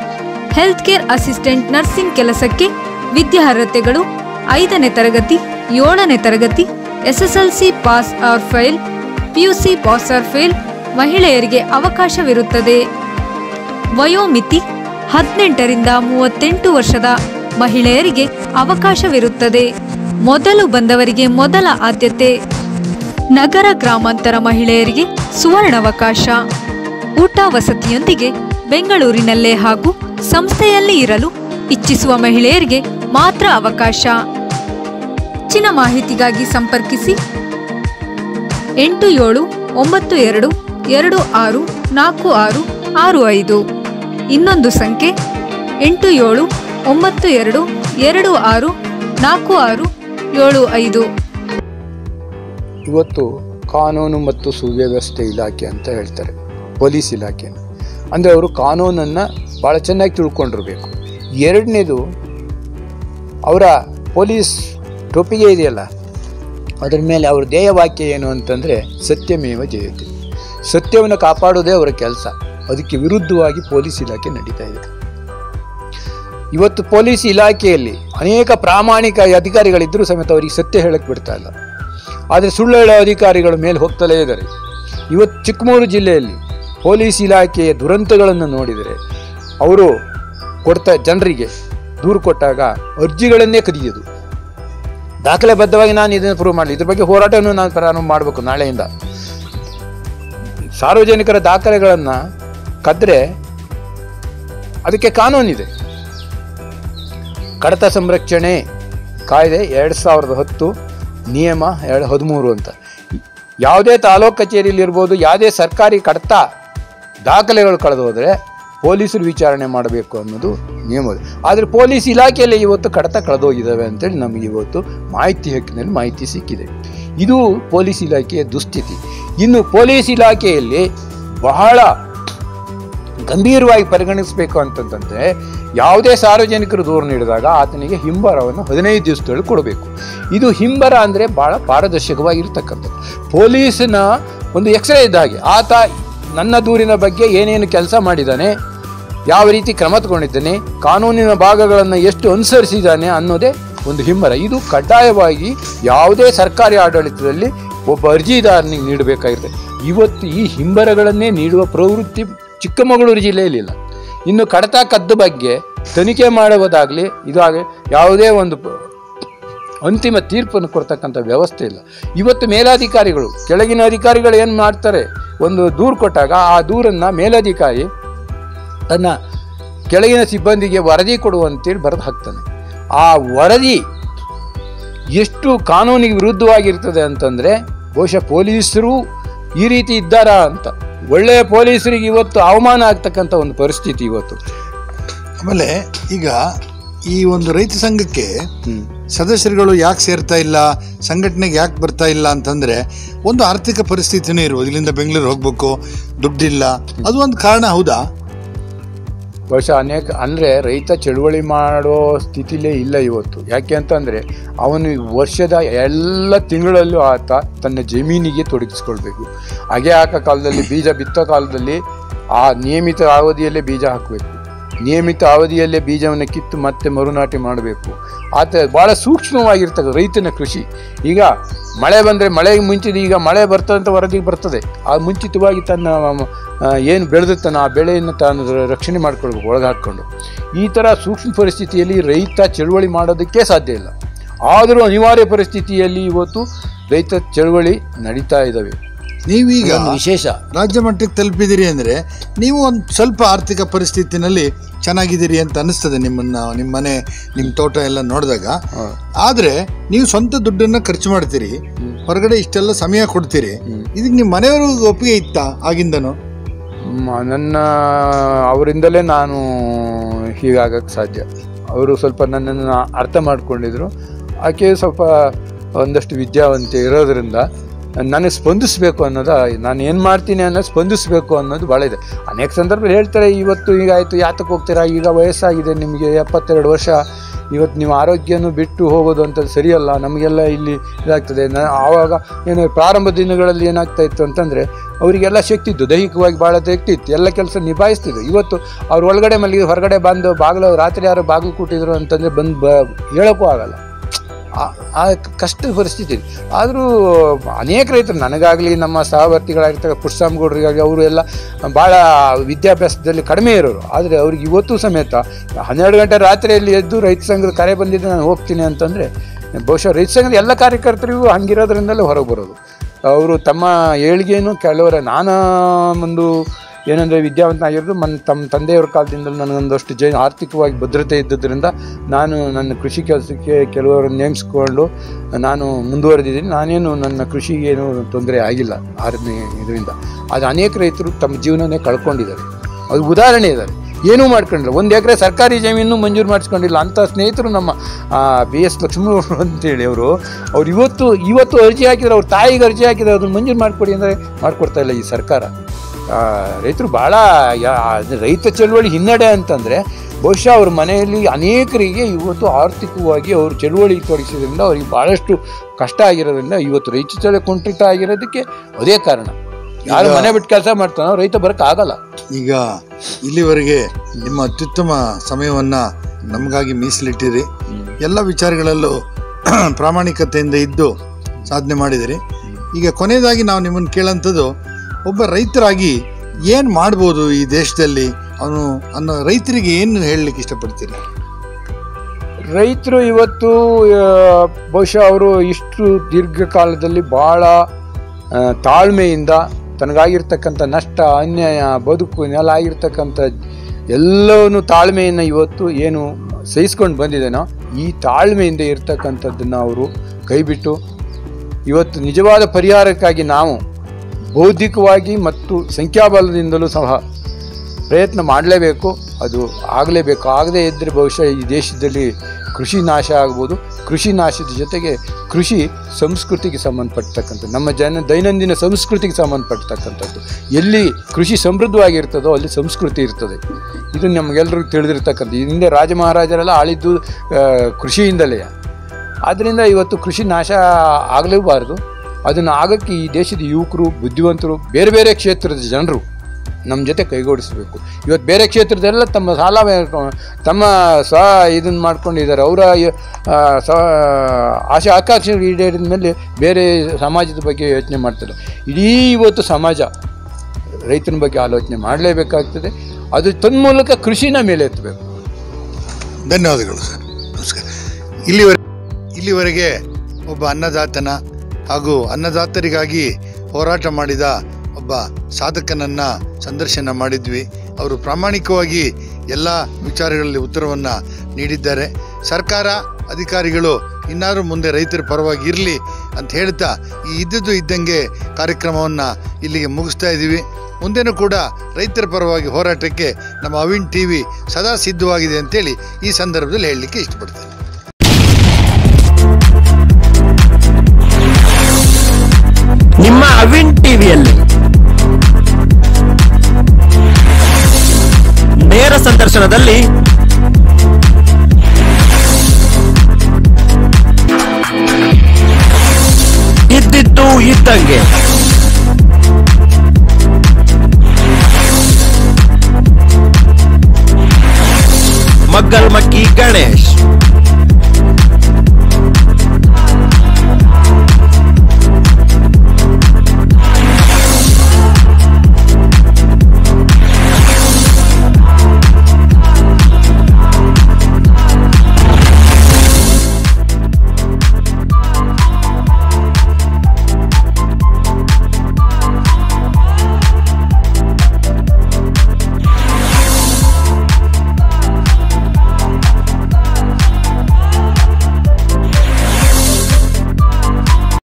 ಹೆಲ್ತ್ ಕೇರ್ ಅಸಿಸ್ಟೆಂಟ್ ನರ್ಸಿಂಗ್ ಕೆಲಸಕ್ಕೆ ವಿದ್ಯಾರ್ಹತೆಗಳು ಐದನೇ ತರಗತಿ ಏಳನೇ ತರಗತಿ SSLC pass or fail PUC pass or fail ಮಹಿಳೆಯರಿಗೆ ಅವಕಾಶವಿರುತ್ತದೆ ವಯೋಮಿತಿ ಹದಿನೆಂಟರಿಂದ ಮೂವತ್ತೆಂಟು ವರ್ಷದ ಮಹಿಳೆಯರಿಗೆ ಅವಕಾಶವಿರುತ್ತದೆ ಮೊದಲು ಬಂದವರಿಗೆ ಮೊದಲ ಆದ್ಯತೆ ನಗರ ಗ್ರಾಮಾಂತರ ಮಹಿಳೆಯರಿಗೆ ಸುವರ್ಣಾವಕಾಶ ಊಟ ವಸತಿಯೊಂದಿಗೆ ಬೆಂಗಳೂರಿನಲ್ಲೇ ಹಾಗೂ ಸಂಸ್ಥೆಯಲ್ಲಿ ಇರಲು ಇಚ್ಛಿಸುವ ಮಹಿಳೆಯರಿಗೆ ಮಾತ್ರ ಅವಕಾಶ ಹೆಚ್ಚಿನ ಮಾಹಿತಿಗಾಗಿ ಸಂಪರ್ಕಿಸಿ ಎಂಟು ಏಳು ಒಂಬತ್ತು ಎರಡು ಎರಡು ಆರು ನಾಲ್ಕು ಆರು ಆರು ಐದು ಇನ್ನೊಂದು ಸಂಖ್ಯೆ ಎಂಟು ಏಳು ಒಂಬತ್ತು ಎರಡು ಎರಡು ಆರು ನಾಲ್ಕು ಆರು ಏಳು ಐದು ಇವತ್ತು ಕಾನೂನು ಮತ್ತು ಸುವ್ಯವಸ್ಥೆ ಇಲಾಖೆ ಅಂತ ಹೇಳ್ತಾರೆ ಪೊಲೀಸ್ ಇಲಾಖೆ ಅಂದರೆ ಅವರು ಕಾನೂನನ್ನು ಭಾಳ ಚೆನ್ನಾಗಿ ತಿಳ್ಕೊಂಡಿರ್ಬೇಕು ಎರಡನೇದು ಅವರ ಪೊಲೀಸ್ ಟೊಪ್ಪಿಗೆ ಇದೆಯಲ್ಲ ಅದರ ಮೇಲೆ ಅವ್ರ ಧ್ಯೇಯವಾಕ್ಯ ಏನು ಅಂತಂದರೆ ಸತ್ಯಮೇವ ಜಯತೆ ಸತ್ಯವನ್ನು ಕಾಪಾಡೋದೇ ಅವರ ಕೆಲಸ ಅದಕ್ಕೆ ವಿರುದ್ಧವಾಗಿ ಪೊಲೀಸ್ ಇಲಾಖೆ ನಡೀತಾ ಇದೆ ಇವತ್ತು ಪೊಲೀಸ್ ಇಲಾಖೆಯಲ್ಲಿ ಅನೇಕ ಪ್ರಾಮಾಣಿಕ ಅಧಿಕಾರಿಗಳಿದ್ದರೂ ಸಮೇತ ಅವರಿಗೆ ಸತ್ಯ ಹೇಳಕ್ಕೆ ಬಿಡ್ತಾ ಇಲ್ಲ ಆದರೆ ಸುಳ್ಳು ಹೇಳೋ ಅಧಿಕಾರಿಗಳ ಮೇಲೆ ಹೋಗ್ತಲೇ ಇದ್ದಾರೆ ಇವತ್ತು ಚಿಕ್ಕಮಗಳೂರು ಜಿಲ್ಲೆಯಲ್ಲಿ ಪೊಲೀಸ್ ಇಲಾಖೆಯ ದುರಂತಗಳನ್ನು ನೋಡಿದರೆ ಅವರು ಕೊಡ್ತಾ ಜನರಿಗೆ ದೂರು ಕೊಟ್ಟಾಗ ಅರ್ಜಿಗಳನ್ನೇ ಕದಿಯೋದು ದಾಖಲೆಬದ್ಧವಾಗಿ ನಾನು ಇದನ್ನು ಪ್ರೂವ್ ಮಾಡಲಿ ಇದ್ರ ಬಗ್ಗೆ ಹೋರಾಟವನ್ನು ನಾನು ಪ್ರಾರಂಭ ಮಾಡಬೇಕು ನಾಳೆಯಿಂದ ಸಾರ್ವಜನಿಕರ ದಾಖಲೆಗಳನ್ನು ಕದ್ರೆ ಅದಕ್ಕೆ ಕಾನೂನಿದೆ ಕಡತ ಸಂರಕ್ಷಣೆ ಕಾಯ್ದೆ ಎರಡು ಸಾವಿರದ ಹತ್ತು ನಿಯಮ ಎರಡು ಹದಿಮೂರು ಅಂತ ಯಾವುದೇ ತಾಲೂಕು ಕಚೇರಿಯಲ್ಲಿ ಇರ್ಬೋದು ಯಾವುದೇ ಸರ್ಕಾರಿ ಕಡತ ದಾಖಲೆಗಳು ಕಳೆದು ಹೋದರೆ ಪೊಲೀಸರು ವಿಚಾರಣೆ ಮಾಡಬೇಕು ಅನ್ನೋದು ನಿಯಮ ಇದೆ. ಆದರೆ ಪೊಲೀಸ್ ಇಲಾಖೆಯಲ್ಲಿ ಇವತ್ತು ಕಡತ ಕಳೆದೋಗಿದ್ದಾವೆ ಅಂತೇಳಿ ನಮಗೆ ಇವತ್ತು ಮಾಹಿತಿ ಹಕ್ಕಿನಲ್ಲಿ ಮಾಹಿತಿ ಸಿಕ್ಕಿದೆ ಇದು ಪೊಲೀಸ್ ಇಲಾಖೆಯ ದುಸ್ಥಿತಿ ಇನ್ನು ಪೊಲೀಸ್ ಇಲಾಖೆಯಲ್ಲಿ ಬಹಳ ಗಂಭೀರವಾಗಿ ಪರಿಗಣಿಸಬೇಕು ಅಂತಂತಂದರೆ ಯಾವುದೇ ಸಾರ್ವಜನಿಕರು ದೂರು ನೀಡಿದಾಗ ಆತನಿಗೆ ಹಿಂಬರವನ್ನು ಹದಿನೈದು ದಿವಸದೊಳಗೆ ಕೊಡಬೇಕು ಇದು ಹಿಂಬರ ಅಂದರೆ ಭಾಳ ಪಾರದರ್ಶಕವಾಗಿರ್ತಕ್ಕಂಥದ್ದು ಪೊಲೀಸಿನ ಒಂದು ಎಕ್ಸ್ರೇ ಇದ್ದ ಹಾಗೆ ಆತ ನನ್ನ ದೂರಿನ ಬಗ್ಗೆ ಏನೇನು ಕೆಲಸ ಮಾಡಿದ್ದಾನೆ ಯಾವ ರೀತಿ ಕ್ರಮ ತಗೊಂಡಿದ್ದಾನೆ ಕಾನೂನಿನ ಭಾಗಗಳನ್ನು ಎಷ್ಟು ಅನುಸರಿಸಿದ್ದಾನೆ ಅನ್ನೋದೇ ಒಂದು ಹಿಂಬರ ಇದು ಕಡ್ಡಾಯವಾಗಿ ಯಾವುದೇ ಸರ್ಕಾರಿ ಆಡಳಿತದಲ್ಲಿ ಒಬ್ಬ ಅರ್ಜಿದಾರನಿಗೆ ನೀಡಬೇಕಾಗಿರ್ತದೆ ಇವತ್ತು ಈ ಹಿಂಬರಗಳನ್ನೇ ನೀಡುವ ಪ್ರವೃತ್ತಿ ಚಿಕ್ಕಮಗಳೂರು ಜಿಲ್ಲೆಯಲ್ಲಿಲ್ಲ ಇನ್ನು ಕಡತ ಕದ್ದು ಬಗ್ಗೆ ತನಿಖೆ ಮಾಡುವುದಾಗಲಿ ಇದಾಗಲಿ ಯಾವುದೇ ಒಂದು ಪ- ಅಂತಿಮ ತೀರ್ಪನ್ನು ಕೊಡ್ತಕ್ಕಂಥ ವ್ಯವಸ್ಥೆ ಇಲ್ಲ ಇವತ್ತು ಮೇಲಾಧಿಕಾರಿಗಳು ಕೆಳಗಿನ ಅಧಿಕಾರಿಗಳು ಏನು ಮಾಡ್ತಾರೆ ಒಂದು ದೂರು ಕೊಟ್ಟಾಗ ಆ ದೂರನ್ನು ಮೇಲಧಿಕಾರಿ ತನ್ನ ಕೆಳಗಿನ ಸಿಬ್ಬಂದಿಗೆ ವರದಿ ಕೊಡುವಂತೇಳಿ ಬರೆದು ಹಾಕ್ತಾನೆ ಆ ವರದಿ ಎಷ್ಟು ಕಾನೂನಿಗೆ ವಿರುದ್ಧವಾಗಿರ್ತದೆ ಅಂತಂದರೆ ಬಹುಶಃ ಪೊಲೀಸರು ಈ ರೀತಿ ಇದ್ದಾರಾ ಅಂತ ಒಳ್ಳೆಯ ಪೊಲೀಸರಿಗೆ ಇವತ್ತು ಅವಮಾನ ಆಗ್ತಕ್ಕಂಥ ಒಂದು ಪರಿಸ್ಥಿತಿ ಇವತ್ತು ಆಮೇಲೆ ಈಗ ಈ ಒಂದು ರೈತ ಸಂಘಕ್ಕೆ ಹ್ಮ್. ಸದಸ್ಯರುಗಳು ಯಾಕೆ ಸೇರ್ತಾ ಇಲ್ಲ ಸಂಘಟನೆಗೆ ಯಾಕೆ ಬರ್ತಾ ಇಲ್ಲ ಅಂತಂದ್ರೆ ಒಂದು ಆರ್ಥಿಕ ಪರಿಸ್ಥಿತಿನೂ ಇರ್ಬೋದು ಇಲ್ಲಿಂದ ಬೆಂಗಳೂರು ಹೋಗ್ಬೇಕು ದುಡ್ಡಿಲ್ಲ ಅದು ಒಂದು ಕಾರಣ ಹೌದಾ ಬಹುಶಃ ಅನೇಕ ಅಂದರೆ ರೈತ ಚಳುವಳಿ ಮಾಡೋ ಸ್ಥಿತಿಲೇ ಇಲ್ಲ ಇವತ್ತು ಯಾಕೆ ಅಂತಂದರೆ ಅವನು ವರ್ಷದ ಎಲ್ಲ ತಿಂಗಳಲ್ಲೂ ಆತ ತನ್ನ ಜಮೀನಿಗೆ ತೊಡಗಿಸ್ಕೊಳ್ಬೇಕು ಹಾಗೆ ಹಾಕೋ ಕಾಲದಲ್ಲಿ ಬೀಜ ಬಿತ್ತೋ ಕಾಲದಲ್ಲಿ ಆ ನಿಯಮಿತ ಅವಧಿಯಲ್ಲೇ ಬೀಜ ಹಾಕಬೇಕು ನಿಯಮಿತ ಅವಧಿಯಲ್ಲೇ ಬೀಜವನ್ನು ಕಿತ್ತು ಮತ್ತೆ ಮರುನಾಟಿ ಮಾಡಬೇಕು ಆತ ಭಾಳ ಸೂಕ್ಷ್ಮವಾಗಿರ್ತಕ್ಕ ರೈತನ ಕೃಷಿ ಈಗ ಮಳೆ ಬಂದರೆ ಮಳೆಗೆ ಮುಂಚಿದ ಈಗ ಮಳೆ ಬರ್ತದೆ ಅಂತ ವರದಿಗೆ ಬರ್ತದೆ ಆ ಮುಂಚಿತವಾಗಿ ತನ್ನ ಏನು ಬೆಳೆದಿರ್ತಾನೆ ಆ ಬೆಳೆಯನ್ನು ತಾನು ರ- ರಕ್ಷಣೆ ಮಾಡ್ಕೊಳ್ಬೇಕು ಒಳಗೆ ಹಾಕ್ಕೊಂಡು ಈ ಥರ ಸೂಕ್ಷ್ಮ ಪರಿಸ್ಥಿತಿಯಲ್ಲಿ ರೈತ ಚಳುವಳಿ ಮಾಡೋದಕ್ಕೆ ಸಾಧ್ಯ ಇಲ್ಲ ಆದರೂ ಅನಿವಾರ್ಯ ಪರಿಸ್ಥಿತಿಯಲ್ಲಿ ಇವತ್ತು ರೈತ ಚಳುವಳಿ ನಡೀತಾ ಇದ್ದಾವೆ ನೀವೀಗ ಇದೊಂದು ವಿಶೇಷ ರಾಜ್ಯ ಮಟ್ಟಕ್ಕೆ ತಲುಪಿದಿರಿ ಅಂದ್ರೆ ನೀವು ಒಂದು ಸ್ವಲ್ಪ ಆರ್ಥಿಕ ಪರಿಸ್ಥಿತಿನಲ್ಲಿ ಚೆನ್ನಾಗಿದ್ದೀರಿ ಅಂತ ಅನಿಸ್ತದೆ ನಿಮ್ಮನ್ನ ನಿಮ್ಮ ಮನೆ ನಿಮ್ಮ ತೋಟ ಎಲ್ಲ ನೋಡಿದಾಗ ಆದ್ರೆ ನೀವು ಸ್ವಂತ ದುಡ್ಡನ್ನ ಖರ್ಚು ಮಾಡ್ತೀರಿ ಹೊರಗಡೆ ಇಷ್ಟೆಲ್ಲ ಸಮಯ ಕೊಡ್ತೀರಿ ಇದಕ್ಕೆ ನಿಮ್ಮ ಮನೆಯವ್ರಿಗೆ ಒಪ್ಪಿಗೆ ಇತ್ತಾ ಆಗಿಂದನು ಮ- ನನ್ನ ಅವರಿಂದಲೇ ನಾನು ಹೀಗಾಗಕ್ಕೆ ಸಾಧ್ಯ ಅವರು ಸ್ವಲ್ಪ ನನ್ನನ್ನು ಅರ್ಥ ಮಾಡ್ಕೊಂಡಿದ್ರು ಆಕೆ ಸ್ವಲ್ಪ ಒಂದಷ್ಟು ವಿದ್ಯಾವಂತೆ ಇರೋದ್ರಿಂದ ನನಗೆ ಸ್ಪಂದಿಸಬೇಕು ಅನ್ನೋದು ನಾನು ಏನು ಮಾಡ್ತೀನಿ ಅನ್ನೋದು ಸ್ಪಂದಿಸಬೇಕು ಅನ್ನೋದು ಭಾಳ ಇದೆ ಅನೇಕ ಸಂದರ್ಭದಲ್ಲಿ ಹೇಳ್ತಾರೆ ಇವತ್ತು ಈಗ ಆಯಿತು ಯಾತಕ್ಕೆ ಹೋಗ್ತೀರಾ ಈಗ ವಯಸ್ಸಾಗಿದೆ ನಿಮಗೆ ಎಪ್ಪತ್ತೆರಡು ವರ್ಷ ಇವತ್ತು ನೀವು ಆರೋಗ್ಯನೂ ಬಿಟ್ಟು ಹೋಗೋದು ಅಂತ ಸರಿಯಲ್ಲ ನಮಗೆಲ್ಲ ಇಲ್ಲಿ ಇದಾಗ್ತದೆ ನ ಆವಾಗ ಏನು ಪ್ರಾರಂಭ ದಿನಗಳಲ್ಲಿ ಏನಾಗ್ತಾ ಇತ್ತು ಅಂತಂದರೆ ಅವರಿಗೆಲ್ಲ ಶಕ್ತಿ ಇತ್ತು ದೈಹಿಕವಾಗಿ ಭಾಳ ಶಕ್ತಿ ಇತ್ತು ಎಲ್ಲ ಕೆಲಸ ನಿಭಾಯಿಸ್ತಿದ್ರು ಇವತ್ತು ಅವ್ರು ಒಳಗಡೆ ಮಲಗಿ ಹೊರಗಡೆ ಬಂದು ಬಾಗಿಲು ರಾತ್ರಿ ಯಾರು ಬಾಗಿಲು ಕೂಟಿದ್ರು ಅಂತಂದರೆ ಬಂದು ಬ ಹೇಳೋಕ್ಕೂ ಆಗಲ್ಲ ಆ- ಆ ಕಷ್ಟದ ಪರಿಸ್ಥಿತಿ ಇದೆ ಆದರೂ ಅನೇಕ ರೈತರು ನನಗಾಗಲಿ ನಮ್ಮ ಸಹವರ್ತಿಗಳಾಗಿರ್ತಾರೆ ಪುಷ್ಸಾಮ್ಗೌಡರಿಗಾಗಲಿ ಅವರು ಎಲ್ಲ ಭಾಳ ವಿದ್ಯಾಭ್ಯಾಸದಲ್ಲಿ ಕಡಿಮೆ ಇರೋರು ಆದರೆ ಅವ್ರಿಗೆ ಇವತ್ತು ಸಮೇತ ಹನ್ನೆರಡು ಗಂಟೆ ರಾತ್ರಿಯಲ್ಲಿ ಎದ್ದು ರೈತ ಸಂಘದ ಕರೆ ಬಂದಿದ್ದು ನಾನು ಹೋಗ್ತೀನಿ ಅಂತಂದರೆ ಬಹುಶಃ ರೈತ ಸಂಘದ ಎಲ್ಲ ಕಾರ್ಯಕರ್ತರಿಗೂ ಹಂಗಿರೋದ್ರಿಂದಲೇ ಹೊರಗೆ ಬರೋದು ಅವರು ತಮ್ಮ ಏಳಿಗೆಯನ್ನು ಕೆಲವರ ನಾನು ಒಂದು ಏನಂದರೆ ವಿದ್ಯಾವಂತನಾಗಿರೋದು ಮನ್ ತಮ್ಮ ತಂದೆಯವ್ರ ಕಾಲದಿಂದಲೂ ನನಗೊಂದಷ್ಟು ಜೈ ಆರ್ಥಿಕವಾಗಿ ಭದ್ರತೆ ಇದ್ದದ್ರಿಂದ ನಾನು ನನ್ನ ಕೃಷಿ ಕೆಲಸಕ್ಕೆ ಕೆಲವರನ್ನು ನೇಮಿಸ್ಕೊಂಡು ನಾನು ಮುಂದುವರೆದಿದ್ದೀನಿ ನಾನೇನು ನನ್ನ ಕೃಷಿಗೆ ಏನು ತೊಂದರೆ ಆಗಿಲ್ಲ ಆರನೇ ಇದರಿಂದ ಅದು ಅನೇಕ ರೈತರು ತಮ್ಮ ಜೀವನನೇ ಕಳ್ಕೊಂಡಿದ್ದಾರೆ ಅದು ಉದಾಹರಣೆ ಇದ್ದಾರೆ ಏನೂ ಮಾಡ್ಕೊಂಡಿಲ್ಲ ಒಂದು ಎಕರೆ ಸರ್ಕಾರಿ ಜಮೀನು ಮಂಜೂರು ಮಾಡಿಸ್ಕೊಂಡಿಲ್ಲ ಅಂಥ ಸ್ನೇಹಿತರು ನಮ್ಮ ಬಿ ಎಸ್ ಲಕ್ಷ್ಮಣವರು ಅಂತೇಳಿ ಅವರು ಅವ್ರು ಇವತ್ತು ಇವತ್ತು ಅರ್ಜಿ ಹಾಕಿದ್ರೆ ಅವ್ರ ತಾಯಿಗೆ ಅರ್ಜಿ ಹಾಕಿದ್ರೆ ಅದನ್ನು ಮಂಜೂರು ಮಾಡಿಕೊಡಿ ಅಂದರೆ ಮಾಡಿಕೊಡ್ತಾ ಇಲ್ಲ ಈ ಸರ್ಕಾರ ಆ, ರೈತರು ಭಾಳ ಯಾ ಅದು ರೈತ ಚಳುವಳಿ ಹಿನ್ನಡೆ ಅಂತಂದರೆ ಬಹುಶಃ ಅವ್ರ ಮನೆಯಲ್ಲಿ ಅನೇಕರಿಗೆ ಇವತ್ತು ಆರ್ಥಿಕವಾಗಿ ಅವರು ಚಳುವಳಿ ತೊಡಗಿಸಿದ್ರಿಂದ ಅವ್ರಿಗೆ ಭಾಳಷ್ಟು ಕಷ್ಟ ಆಗಿರೋದ್ರಿಂದ ಇವತ್ತು ರೈತ ಚಳುವಳಿ ಕುಂಠಿತ ಆಗಿರೋದಕ್ಕೆ ಅದೇ ಕಾರಣ ಯಾರು ಈಗ- ಮನೆ ಬಿಟ್ಟು ಕೆಲಸ ಮಾಡ್ತಾನೋ ರೈತ ಬರೋಕ್ಕಾಗಲ್ಲ ಈಗ ಇಲ್ಲಿವರೆಗೆ ನಿಮ್ಮ ಅತ್ಯುತ್ತಮ ಸಮಯವನ್ನು ನಮಗಾಗಿ ಮೀಸಲಿಟ್ಟಿರಿ ಎಲ್ಲ ವಿಚಾರಗಳಲ್ಲೂ ಪ್ರಾಮಾಣಿಕತೆಯಿಂದ ಇದ್ದು ಸಾಧನೆ ಮಾಡಿದಿರಿ ಈಗ ಕೊನೆಯದಾಗಿ ನಾವು ನಿಮ್ಮನ್ನು ಕೇಳೋಂಥದ್ದು ಒಬ್ಬ ರೈತರಾಗಿ ಏನು ಮಾಡ್ಬೋದು ಈ ದೇಶದಲ್ಲಿ ಅವನು ಅನ್ನೋ ರೈತರಿಗೆ ಏನು ಹೇಳಲಿಕ್ಕೆ ಇಷ್ಟಪಡ್ತೀರಿ ರೈತರು ಇವತ್ತು ಆ, ಬಹುಶಃ ಅವರು ಇಷ್ಟು ದೀರ್ಘಕಾಲದಲ್ಲಿ ಭಾಳ ಆ, ತಾಳ್ಮೆಯಿಂದ ತನಗಾಗಿರ್ತಕ್ಕಂಥ ನಷ್ಟ ಅನ್ಯಾಯ ಬದುಕು ನೆಲ ಆಗಿರ್ತಕ್ಕಂಥ ಎಲ್ಲವನ್ನು ತಾಳ್ಮೆಯನ್ನು ಇವತ್ತು ಏನು ಸಹಿಸ್ಕೊಂಡು ಬಂದಿದ್ದೇನೋ ಈ ತಾಳ್ಮೆಯಿಂದ ಇರ್ತಕ್ಕಂಥದ್ದನ್ನು ಅವರು ಕೈಬಿಟ್ಟು ಇವತ್ತು ನಿಜವಾದ ಪರಿಹಾರಕ್ಕಾಗಿ ನಾವು ಬೌದ್ಧಿಕವಾಗಿ ಮತ್ತು ಸಂಖ್ಯಾಬಲದಿಂದಲೂ ಸಹ ಪ್ರಯತ್ನ ಮಾಡಲೇಬೇಕು ಅದು ಆಗಲೇಬೇಕು ಆಗದೇ ಇದ್ದರೆ ಬಹುಶಃ ಈ ದೇಶದಲ್ಲಿ ಕೃಷಿ ನಾಶ ಆಗ್ಬೋದು ಕೃಷಿ ನಾಶದ ಜೊತೆಗೆ ಕೃಷಿ ಸಂಸ್ಕೃತಿಗೆ ಸಂಬಂಧಪಟ್ಟತಕ್ಕಂಥದ್ದು ನಮ್ಮ ಜನ ದೈನಂದಿನ ಸಂಸ್ಕೃತಿಗೆ ಸಂಬಂಧಪಟ್ಟತಕ್ಕಂಥದ್ದು ಎಲ್ಲಿ ಕೃಷಿ ಸಮೃದ್ಧವಾಗಿರ್ತದೋ ಅಲ್ಲಿ ಸಂಸ್ಕೃತಿ ಇರ್ತದೆ ಇದು ನಮಗೆಲ್ಲರಿಗೂ ತಿಳಿದಿರ್ತಕ್ಕಂಥ ಹಿಂದೆ ರಾಜ ಮಹಾರಾಜರೆಲ್ಲ ಆಳಿದ್ದು ಆ, ಕೃಷಿಯಿಂದಲೇ ಆದ್ದರಿಂದ ಇವತ್ತು ಕೃಷಿ ನಾಶ ಆಗಲೇಬಾರ್ದು ಅದನ್ನು ಆಗಕ್ಕೆ ಈ ದೇಶದ ಯುವಕರು ಬುದ್ಧಿವಂತರು ಬೇರೆ ಬೇರೆ ಕ್ಷೇತ್ರದ ಜನರು ನಮ್ಮ ಜೊತೆ ಕೈಗೂಡಿಸಬೇಕು ಇವತ್ತು ಬೇರೆ ಕ್ಷೇತ್ರದೆಲ್ಲ ತಮ್ಮ ಸಾಲ ಮಾಡ್ಕೊ- ತಮ್ಮ ಸ್ವ ಇದನ್ನು ಮಾಡ್ಕೊಂಡಿದ್ದಾರೆ ಅವರ ಸ್ವ ಆಶೆ ಆಕಾಂಕ್ಷೆ ಈಡೇರಿದ ಮೇಲೆ ಬೇರೆ ಸಮಾಜದ ಬಗ್ಗೆ ಯೋಚನೆ ಮಾಡ್ತಾರೆ ಇಡೀ ಇವತ್ತು ಸಮಾಜ ರೈತನ ಬಗ್ಗೆ ಆಲೋಚನೆ ಮಾಡಲೇಬೇಕಾಗ್ತದೆ ಅದು ತನ್ಮೂಲಕ ಕೃಷಿನ ಮೇಲೆ ಎತ್ತಬೇಕು ಧನ್ಯವಾದಗಳು ಸರ್ ನಮಸ್ಕಾರ ಇಲ್ಲಿವರೆಗೆ ಇಲ್ಲಿವರೆಗೆ ಒಬ್ಬ ಅನ್ನದಾತನ ಹಾಗೂ ಅನ್ನದಾತರಿಗಾಗಿ ಹೋರಾಟ ಮಾಡಿದ ಒಬ್ಬ ಸಾಧಕನನ್ನು ಸಂದರ್ಶನ ಮಾಡಿದ್ವಿ ಅವರು ಪ್ರಾಮಾಣಿಕವಾಗಿ ಎಲ್ಲ ವಿಚಾರಗಳಲ್ಲಿ ಉತ್ತರವನ್ನು ನೀಡಿದ್ದಾರೆ ಸರ್ಕಾರ ಅಧಿಕಾರಿಗಳು ಇನ್ನಾರು ಮುಂದೆ ರೈತರ ಪರವಾಗಿ ಇರಲಿ ಅಂತ ಹೇಳ್ತಾ ಈ ಇದ್ದದ್ದು ಇದ್ದಂಗೆ ಕಾರ್ಯಕ್ರಮವನ್ನು ಇಲ್ಲಿಗೆ ಮುಗಿಸ್ತಾ ಇದ್ದೀವಿ ಮುಂದೆನೂ ಕೂಡ ರೈತರ ಪರವಾಗಿ ಹೋರಾಟಕ್ಕೆ ನಮ್ಮ ಅವಿನ್ ಟಿ ವಿ ಸದಾ ಸಿದ್ಧವಾಗಿದೆ ಅಂತೇಳಿ ಈ ಸಂದರ್ಭದಲ್ಲಿ ಹೇಳಲಿಕ್ಕೆ ಇಷ್ಟಪಡ್ತೇನೆ ನಿಮ್ಮ ಅವಿನ್ ಟಿವಿಯಲ್ಲಿ ನೇರ ಸಂದರ್ಶನದಲ್ಲಿ ಇದ್ದಿದ್ದು ಇದ್ದಂಗೆ ಮಗ್ಗಲ್ ಮಕ್ಕಿ ಗಣೇಶ್